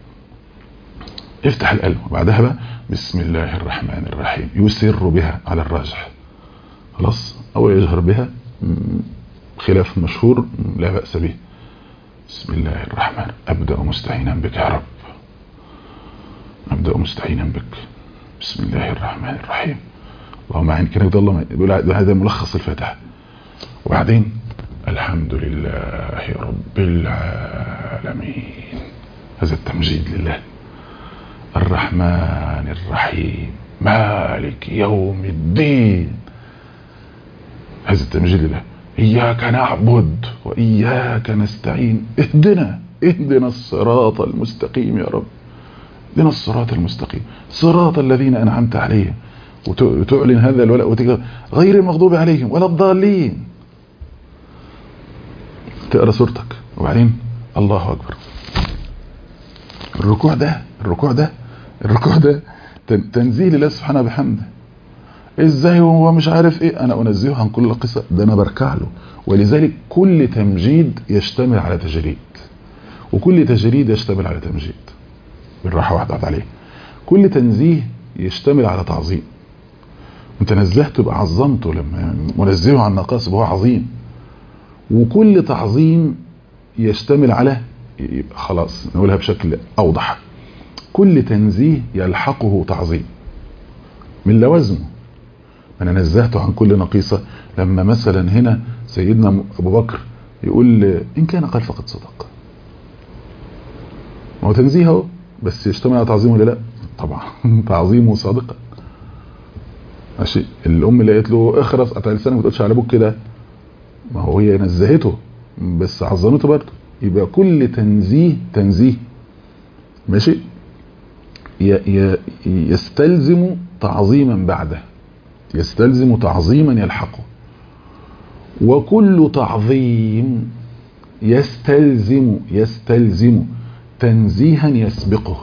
افتح القلب وبعدها بقى بسم الله الرحمن الرحيم يسر بها على الراجح خلاص أو يجهر بها خلاف مشهور لا بأس به بسم الله الرحمن أبدأ مستعينا بك يا رب أبدأ مستعينا بك بسم الله الرحمن الرحيم اللهم عين كده الله يقول هذا ملخص الفاتحة وبعدين الحمد لله رب العالمين هذا التمجيد لله الرحمن الرحيم مالك يوم الدين هذا التمجيد لله إياك نعبد وإياك نستعين اهدنا اهدنا الصراط المستقيم يا رب اهدنا الصراط المستقيم صراط الذين أنعمت عليهم وتعلن هذا الولاء وتقول غير المغضوب عليهم ولا الضالين تقرا سورتك وبعدين الله اكبر الركوع ده الركوع ده الركوع ده تنزيه لله سبحانه بحمده ازاي هو مش عارف ايه انا انزهه عن كل قصة ده انا بركع له ولذلك كل تمجيد يشتمل على تجريد وكل تجريد يشتمل على تمجيد بالراحة واحدة عليه كل تنزيه يشتمل على تعظيم انت نزهته يبقى عظمته لما منزهه عن نقاص هو عظيم وكل تعظيم يشتمل على يبقى خلاص نقولها بشكل اوضح كل تنزيه يلحقه تعظيم من لوازمه انا نزهته عن كل نقيصة لما مثلا هنا سيدنا ابو بكر يقول ان كان قال فقد صدق ما هو تنزيه اهو بس يشتمل على تعظيمه ولا لا طبعا تعظيمه صادقا ماشي الام اللي قالت له اخرس قطع لسانك ما تقولش على ابوك كده ما هو هي نزهته بس عظمته برضه يبقى كل تنزيه تنزيه ماشي يستلزم تعظيما بعده يستلزم تعظيما يلحقه وكل تعظيم يستلزم يستلزم تنزيها يسبقه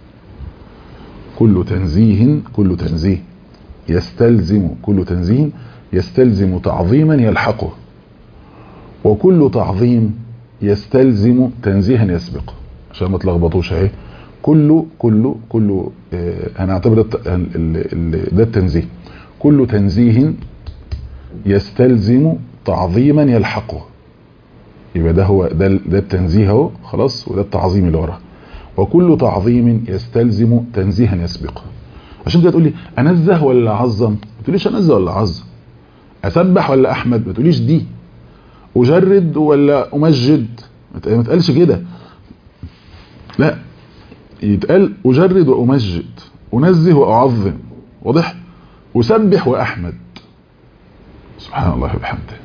كل تنزيه كل تنزيه يستلزم كل تنزيه يستلزم تعظيما يلحقه وكل تعظيم يستلزم تنزيها يسبقه عشان ما تلخبطوش اهي كله كله كله اه هنعتبر ده التنزيه كل تنزيه يستلزم تعظيما يلحقه يبقى ده هو ده ده التنزيه اهو خلاص وده التعظيم اللي وراه وكل تعظيم يستلزم تنزيها يسبقه عشان كده تقول لي انزه ولا اعظم ما تقوليش انزه ولا اعظم اسبح ولا احمد ما تقوليش دي اجرد ولا امجد ما تقالش كده لا يتقال اجرد وامجد انزه واعظم واضح اسبح واحمد سبحان الله وبحمده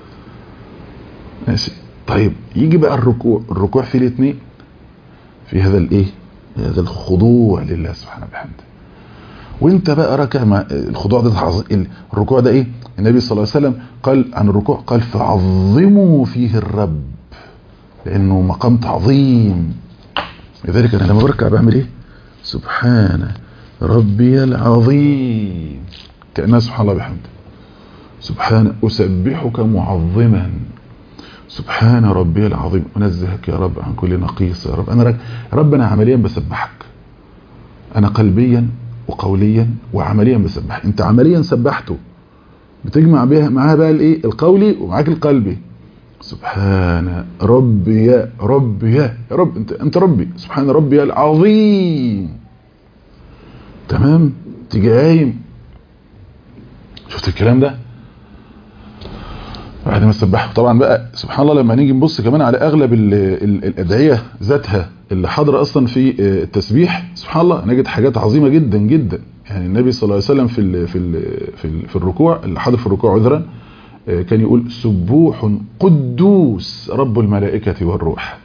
ماشي طيب يجي بقى الركوع الركوع في الاثنين في هذا الايه هذا الخضوع لله سبحانه وبحمده وانت بقى راكع مع الخضوع ده تعظيم الركوع ده ايه النبي صلى الله عليه وسلم قال عن الركوع قال فعظموا فيه الرب لانه مقام تعظيم لذلك انا لما بركع بعمل ايه سبحان ربي العظيم كأنها سبحان الله بحمده سبحان أسبحك معظما سبحان ربي العظيم أنزهك يا رب عن كل نقيص يا رب أنا رك... رب أنا عمليا بسبحك أنا قلبيا وقوليا وعمليا بسبح أنت عمليا سبحته بتجمع بها معاها بقى الايه القولي ومعاك القلبي سبحان ربي يا ربي يا رب انت انت ربي سبحان ربي العظيم تمام تيجي قايم شفت الكلام ده بعد ما تسبحه طبعا بقى سبحان الله لما نيجي نبص كمان على اغلب ال ال الادعيه ذاتها اللي حاضره اصلا في التسبيح سبحان الله نجد حاجات عظيمه جدا جدا يعني النبي صلى الله عليه وسلم في ال في ال في, ال في الركوع اللي حاضر في الركوع عذرا كان يقول سبوح قدوس رب الملائكه والروح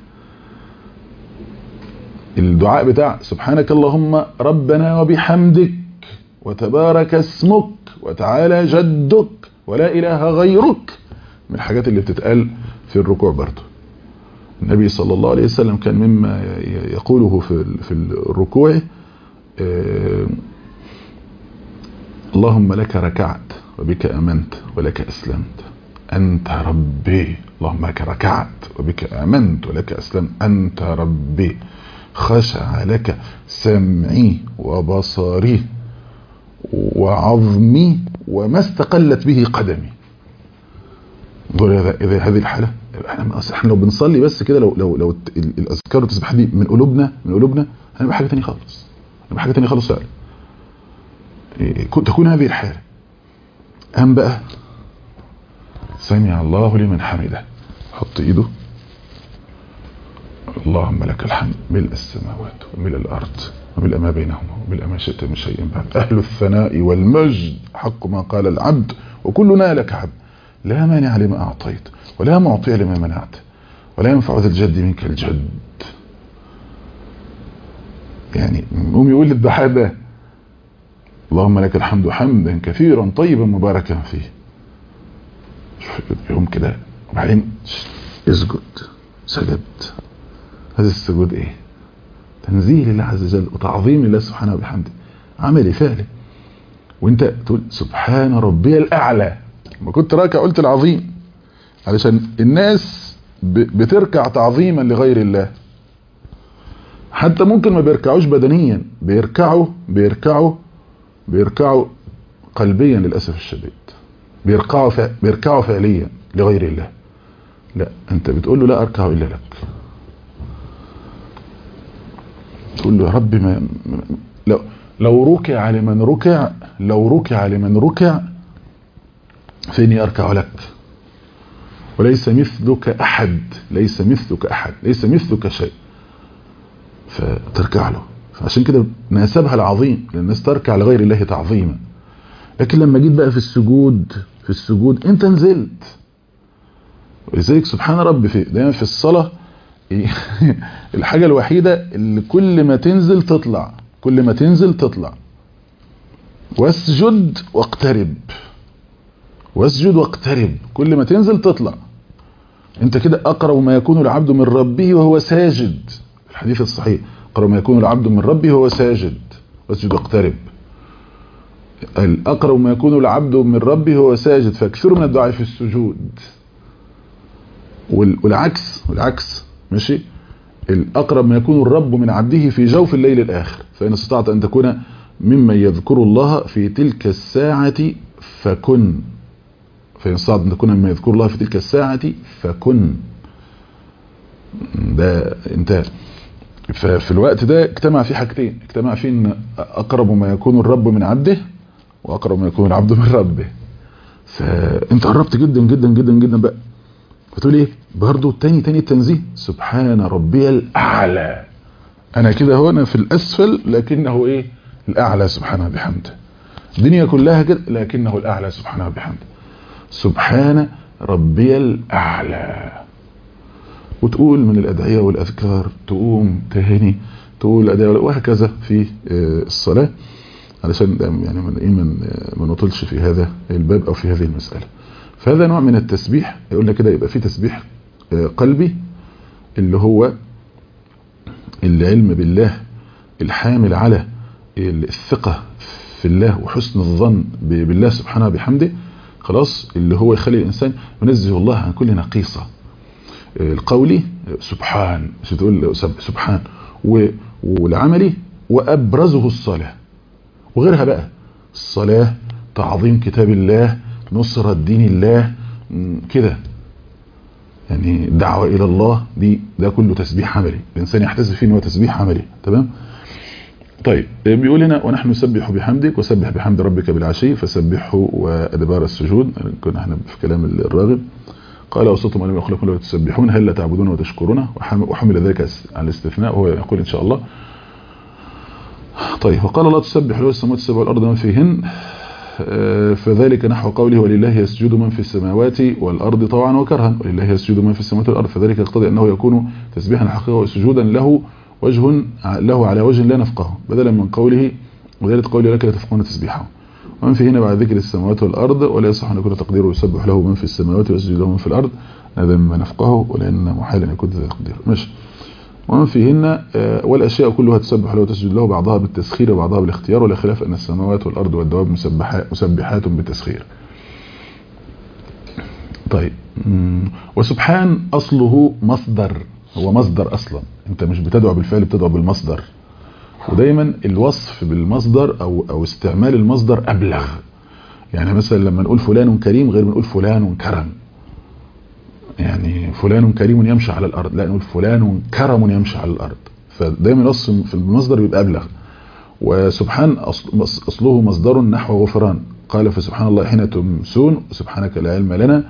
الدعاء بتاع سبحانك اللهم ربنا وبحمدك وتبارك اسمك وتعالى جدك ولا اله غيرك من الحاجات اللي بتتقال في الركوع برضه النبي صلى الله عليه وسلم كان مما يقوله في في الركوع اللهم لك ركعت وبك امنت ولك اسلمت انت ربي اللهم لك ركعت وبك امنت ولك اسلمت انت ربي خشع لك سمعي وبصري وعظمي وما استقلت به قدمي نقول اذا هذه الحاله احنا احنا لو بنصلي بس كده لو لو لو الاذكار والتسبيحات دي من قلوبنا من قلوبنا هنبقى حاجه ثانيه خالص هنبقى حاجه ثانيه خالص فعلا تكون هذه الحاله قام بقى سمع الله لمن حمده حط ايده اللهم لك الحمد ملء السماوات وملء الارض وملء ما بينهما وملء ما شئت من شيء بعد اهل الثناء والمجد حق ما قال العبد وكلنا لك عبد لا مانع لما أعطيت ولا معطي لما منعت ولا ينفع ذا الجد منك الجد يعني قوم يقول للضحايا ده اللهم لك الحمد حمدا كثيرا طيبا مباركا فيه يوم كده وبعدين اسجد سجدت هذا السجود ايه تنزيل الله عز وجل وتعظيم الله سبحانه وبحمده عملي فعلي وانت تقول سبحان ربي الاعلى ما كنت راكع قلت العظيم علشان الناس بتركع تعظيما لغير الله حتى ممكن ما بيركعوش بدنيا بيركعوا بيركعوا بيركعوا قلبيا للأسف الشديد بيركعوا ف... بيركعوا فعليا لغير الله لا انت بتقول له لا اركع الا لك تقول له يا رب ما لو لو ركع لمن ركع لو ركع لمن ركع فاني اركع لك وليس مثلك احد ليس مثلك احد ليس مثلك شيء فتركع له فعشان كده ناسبها العظيم لان الناس تركع لغير الله تعظيما لكن لما جيت بقى في السجود في السجود انت نزلت ولذلك سبحان ربي في دايما في الصلاة الحاجة الوحيدة اللي كل ما تنزل تطلع كل ما تنزل تطلع واسجد واقترب واسجد واقترب كل ما تنزل تطلع انت كده اقرب ما يكون العبد من ربه وهو ساجد الحديث الصحيح اقرب ما يكون العبد من ربه وهو ساجد واسجد واقترب الأقرب ما يكون العبد من ربه هو ساجد فاكثروا من الدعاء في السجود والعكس والعكس ماشي الأقرب ما يكون الرب من عبده في جوف الليل الآخر فإن استطعت أن تكون ممن يذكر الله في تلك الساعة فكن فإن استطعت أن تكون ممن يذكر الله في تلك الساعة فكن ده انت ففي الوقت ده اجتمع فيه حاجتين اجتمع فيه ان أقرب ما يكون الرب من عبده واقرب ما يكون العبد من ربه فانت قربت جدا جدا جدا جدا بقى فتقول ايه برضه تاني تاني التنزيه سبحان ربي الاعلى انا كده هو انا في الاسفل لكنه ايه الاعلى سبحانه بحمده الدنيا كلها كده لكنه الاعلى سبحانه بحمده سبحان ربي الاعلى وتقول من الادعيه والاذكار تقوم تهني تقول الادعيه وهكذا في الصلاه علشان يعني من ايه من ما نطلش في هذا الباب او في هذه المسألة فهذا نوع من التسبيح يقولنا كده يبقى في تسبيح قلبي اللي هو العلم بالله الحامل على الثقة في الله وحسن الظن بالله سبحانه بحمده خلاص اللي هو يخلي الإنسان ينزه الله عن كل نقيصة القولي سبحان تقول سبحان والعملي وأبرزه الصلاة وغيرها بقى الصلاة تعظيم كتاب الله نصرة دين الله كده يعني دعوة إلى الله دي ده كله تسبيح عملي الإنسان يحتسب فيه هو تسبيح عملي تمام طيب بيقول هنا ونحن نسبح بحمدك وسبح بحمد ربك بالعشي فسبحه وأدبار السجود كنا احنا في كلام الراغب قال وصوتم ألم يخلقكم لو تسبحون هل لا تعبدون وتشكرون وحمل ذلك على الاستثناء وهو يقول إن شاء الله طيب وقال الله تسبح له السماوات السبع والأرض من فيهن فذلك نحو قوله ولله يسجد من في السماوات والأرض طوعا وكرها ولله يسجد من في السماوات والأرض فذلك يقتضي أنه يكون تسبيحا حقيقة وسجودا له وجه له على وجه لا نفقه بدلا من قوله وذلك قوله لك لا تفقهون تسبيحه ومن في هنا بعد ذكر السماوات والأرض ولا يصح أن يكون تقديره يسبح له من في السماوات ويسجد له من في الأرض هذا مما نفقه ولأن محال أن يكون ذا تقدير ماشي ومن فيهن والأشياء كلها تسبح له وتسجد له بعضها بالتسخير وبعضها بالاختيار ولا خلاف أن السماوات والأرض والدواب مسبحات بالتسخير طيب وسبحان أصله مصدر هو مصدر أصلا أنت مش بتدعو بالفعل بتدعو بالمصدر ودايما الوصف بالمصدر أو, أو استعمال المصدر أبلغ يعني مثلا لما نقول فلان كريم غير ما نقول فلان كرم يعني فلان كريم يمشي على الأرض لا نقول فلان كرم يمشي على الأرض فدايما الوصف في المصدر بيبقى أبلغ وسبحان أصله مصدر نحو غفران قال فسبحان الله حين تمسون سبحانك لا علم لنا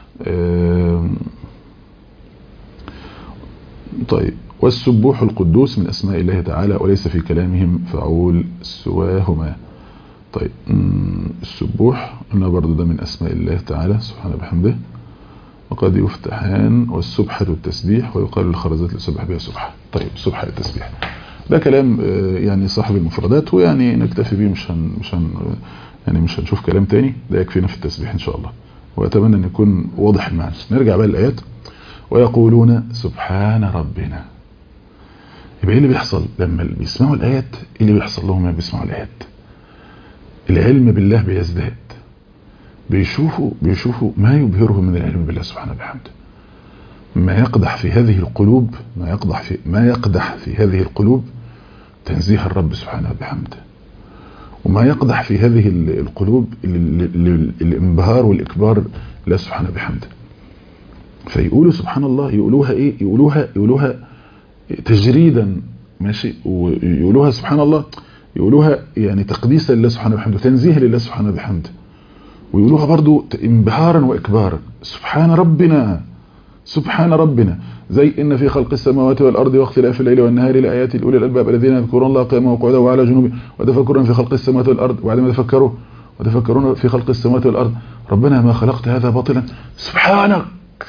طيب والسبوح القدوس من أسماء الله تعالى وليس في كلامهم فعول سواهما طيب السبوح قلنا برضو ده من أسماء الله تعالى سبحانه بحمده وقد يفتحان والسبحة التسبيح ويقال للخرزات لسبح بها سبحة طيب سبحة التسبيح ده كلام يعني صاحب المفردات ويعني نكتفي بيه مش هن مش هن يعني مش هنشوف كلام تاني ده يكفينا في التسبيح ان شاء الله واتمنى ان يكون واضح المعنى نرجع بقى للايات ويقولون سبحان ربنا يبقى ايه اللي بيحصل لما بيسمعوا الايات ايه اللي بيحصل لهم لما بيسمعوا الايات العلم بالله بيزداد بيشوفوا بيشوفوا ما يبهرهم من العلم بالله سبحانه وبحمده ما يقدح في هذه القلوب ما يقدح في ما يقدح في هذه القلوب تنزيه الرب سبحانه وبحمده وما يقدح في هذه القلوب الانبهار والإكبار لله سبحانه بحمده فيقولوا سبحان الله يقولوها ايه يقولوها يقولوها تجريدا ماشي ويقولوها سبحان الله يقولوها يعني تقديسا لله سبحانه بحمده تنزيها لله سبحانه بحمده ويقولوها برضو انبهارا واكبارا سبحان ربنا سبحان ربنا زي ان في خلق السماوات والارض واختلاف الليل والنهار لايات لاولي الالباب الذين يذكرون الله قياما وقعودا وعلى جنوبهم وتفكرون في خلق السماوات والارض وبعد ما تفكروا وتفكرون في خلق السماوات والارض ربنا ما خلقت هذا باطلا سبحانك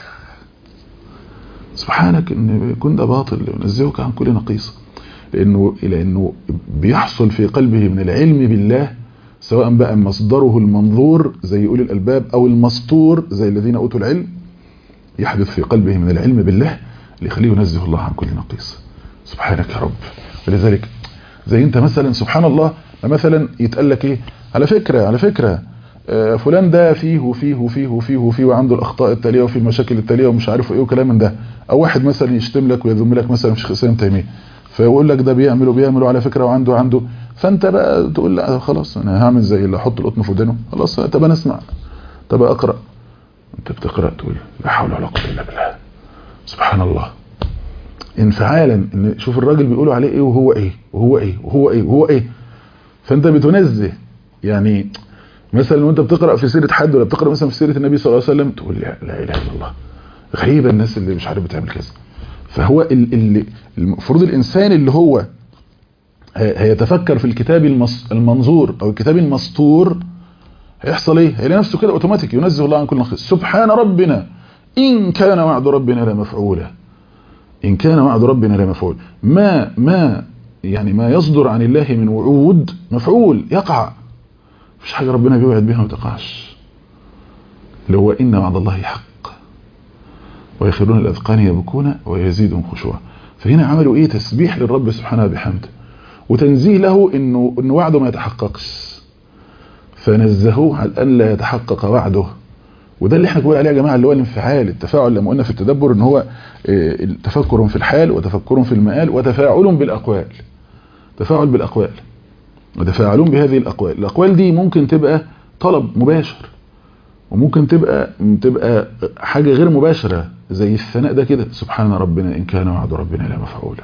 سبحانك ان يكون ده باطل ونزهك عن كل نقيصه لانه لانه بيحصل في قلبه من العلم بالله سواء بقى مصدره المنظور زي اولي الالباب او المسطور زي الذين اوتوا العلم يحدث في قلبه من العلم بالله اللي يخليه ينزه الله عن كل نقيص سبحانك يا رب ولذلك زي انت مثلا سبحان الله مثلا يتقال لك ايه على فكرة على فكرة فلان ده فيه وفيه وفيه وفيه وفيه وعنده الاخطاء التاليه وفيه المشاكل التاليه ومش عارف ايه وكلام من ده او واحد مثلا يشتم لك ويذم لك مثلا شيخ اسلام تيميه فيقول لك ده بيعمل وبيعمل على فكره وعنده عنده فانت بقى تقول لا خلاص انا هعمل زي اللي احط القطن في ودانه خلاص طب انا اسمع طب اقرا انت بتقرا تقول لا حول ولا قوه الا بالله سبحان الله انفعالا ان شوف الراجل بيقولوا عليه ايه وهو ايه وهو ايه وهو ايه وهو ايه فانت بتنزه يعني مثلا وانت بتقرا في سيره حد ولا بتقرا مثلا في سيره النبي صلى الله عليه وسلم تقول لا, لا اله الا الله غريبه الناس اللي مش عارف بتعمل كذا فهو اللي المفروض الانسان اللي هو هيتفكر في الكتاب المنظور او الكتاب المسطور هيحصل ايه هيلاقي نفسه كده اوتوماتيك ينزه الله عن كل نقيص سبحان ربنا ان كان وعد ربنا لمفعولا ان كان وعد ربنا لمفعول ما ما يعني ما يصدر عن الله من وعود مفعول يقع مفيش حاجه ربنا بيوعد بها ما تقعش اللي هو ان وعد الله حق ويخرون الاذقان يبكون ويزيدهم خشوعا فهنا عملوا ايه تسبيح للرب سبحانه بحمده وتنزيه له انه ان وعده ما يتحققش فنزهوه عن ان لا يتحقق وعده وده اللي احنا بنقول عليه يا جماعه اللي هو الانفعال التفاعل لما قلنا في التدبر ان هو تفكر في الحال وتفكر في المآل وتفاعل بالاقوال تفاعل بالاقوال وتفاعلون بهذه الاقوال الاقوال دي ممكن تبقى طلب مباشر وممكن تبقى تبقى حاجه غير مباشره زي الثناء ده كده سبحان ربنا ان كان وعد ربنا لمفعولا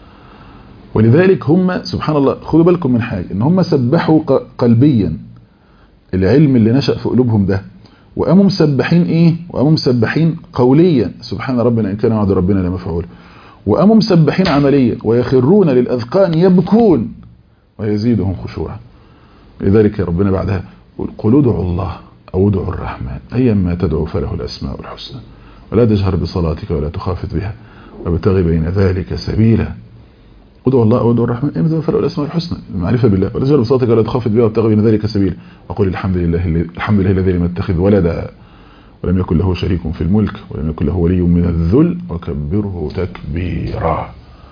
ولذلك هم سبحان الله خدوا بالكم من حاجه ان هم سبحوا قلبيا العلم اللي نشأ في قلوبهم ده وقاموا مسبحين ايه وقاموا مسبحين قوليا سبحان ربنا ان كان وعد ربنا لمفعول وقاموا مسبحين عمليا ويخرون للاذقان يبكون ويزيدهم خشوعا لذلك ربنا بعدها قل ادعوا الله او ادعوا الرحمن ايا ما تدعو فله الاسماء الحسنى ولا تجهر بصلاتك ولا تخافت بها وابتغي بين ذلك سبيلا ادعوا الله او ادعوا الرحمن ايا ما تدعو فله الاسماء الحسنى المعرفه بالله ولا تجهر بصلاتك ولا تخافت بها وابتغي بين ذلك سبيلا وقل الحمد لله الحمد لله الذي لم يتخذ ولدا ولم يكن له شريك في الملك ولم يكن له ولي من الذل وكبره تكبيرا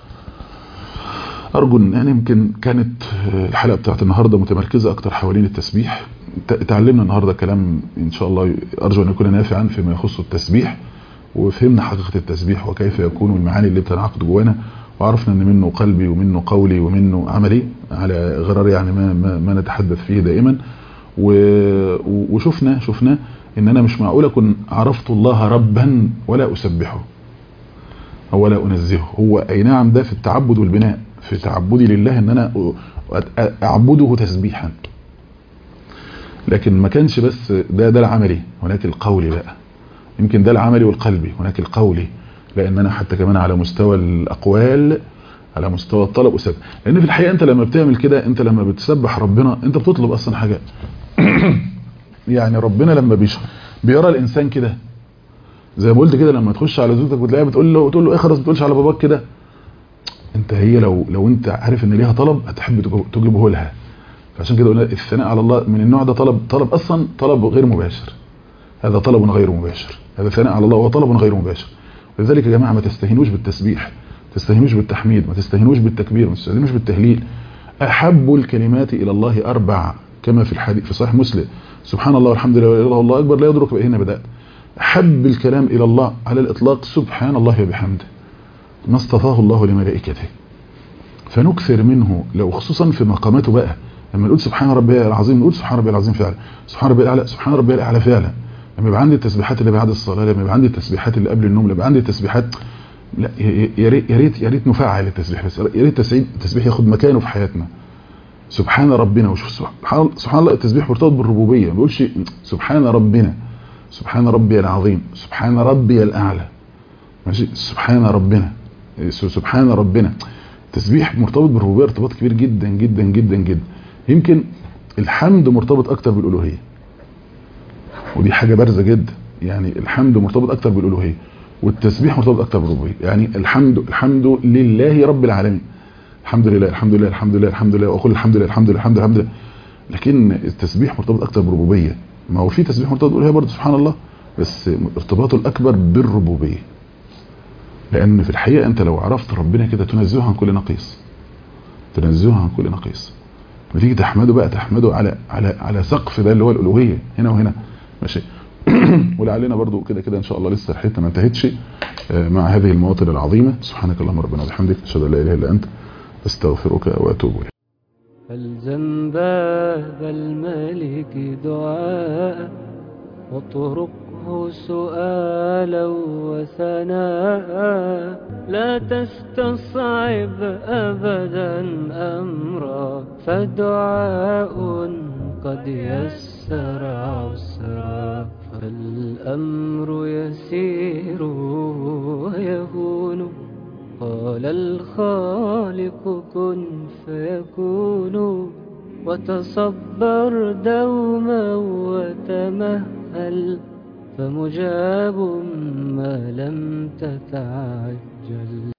أرجو يعني يمكن كانت الحلقة بتاعت النهاردة متمركزة أكتر حوالين التسبيح تعلمنا النهاردة كلام إن شاء الله أرجو أن يكون نافعا فيما يخص التسبيح وفهمنا حقيقة التسبيح وكيف يكون المعاني اللي بتنعقد جوانا وعرفنا أن منه قلبي ومنه قولي ومنه عملي على غرار يعني ما, ما, ما نتحدث فيه دائما وشفنا شفنا ان انا مش معقول اكون عرفت الله ربا ولا اسبحه او ولا انزهه هو اي نعم ده في التعبد والبناء في تعبدي لله ان انا اعبده تسبيحا لكن ما كانش بس ده ده العملي هناك القولي بقى يمكن ده العملي والقلبي هناك القولي لان انا حتى كمان على مستوى الاقوال على مستوى الطلب وسبب لان في الحقيقه انت لما بتعمل كده انت لما بتسبح ربنا انت بتطلب اصلا حاجه يعني ربنا لما بيش بيرى الانسان كده زي ما قلت كده لما تخش على زوجتك وتلاقيها بتقول له تقول له اخرس ما تقولش على باباك كده انت هي لو لو انت عارف ان ليها طلب هتحب تجيب- تجيبه لها فعشان كده قلنا الثناء على الله من النوع ده طلب طلب اصلا طلب غير مباشر هذا طلب غير مباشر هذا ثناء على الله هو طلب غير مباشر ولذلك يا جماعه ما تستهينوش بالتسبيح ما تستهينوش بالتحميد ما تستهينوش بالتكبير ما تستهينوش بالتهليل احب الكلمات الى الله اربع كما في الحديث في صحيح مسلم سبحان الله والحمد لله ولا اله الا الله اكبر لا يدرك بأين بدات احب الكلام الى الله على الاطلاق سبحان الله وبحمده ما اصطفاه الله لملائكته فنكثر منه لو خصوصا في مقاماته بقى لما نقول سبحان ربي العظيم نقول سبحان ربي العظيم فعلا سبحان ربي الاعلى سبحان ربي الاعلى فعلا لما يبقى عندي التسبيحات اللي بعد الصلاه لما يبقى عندي التسبيحات اللي قبل النوم لما يبقى عندي التسبيحات لا يا يا ريت يا ريت يا ريت نفعل التسبيح بس يا ريت التسبيح التسبيح ياخد مكانه في حياتنا سبحان ربنا وشوف سبحان سبحان الله التسبيح مرتبط بالربوبيه ما بيقولش سبحان ربنا سبحان ربي العظيم سبحان ربي الاعلى ماشي سبحان ربنا سبحان ربنا تسبيح مرتبط بالربوبيه ارتباط كبير جدا جدا جدا جدا يمكن الحمد مرتبط اكتر بالالوهيه ودي حاجه بارزه جدا يعني الحمد مرتبط اكتر بالالوهيه والتسبيح مرتبط اكتر بالربوبيه يعني الحمد الحمد لله رب العالمين الحمد لله الحمد لله الحمد لله الحمد لله واقول الحمد لله الحمد لله الحمد لله, الحمد لله. لكن التسبيح مرتبط اكتر بالربوبيه ما هو في تسبيح مرتبط بالالوهيه برضه سبحان الله بس ارتباطه الاكبر بالربوبيه لان في الحقيقه انت لو عرفت ربنا كده تنزهه عن كل نقيص تنزهه عن كل نقيص لما تيجي تحمده بقى تحمده على على على سقف ده اللي هو الالوهيه هنا وهنا ماشي ولعلنا برضو كده كده ان شاء الله لسه رحلتنا ما انتهتش مع هذه المواطن العظيمه سبحانك اللهم ربنا وبحمدك اشهد ان لا اله الا انت استغفرك واتوب اليك فالزم باب الملك دعاء واطرقه سؤالا وثناء لا تستصعب أبدا أمرا فدعاء قد يسر عسرا فالأمر يسير ويهون قال الخالق كن فيكون وتصبر دوما وتمهل فمجاب ما لم تتعجل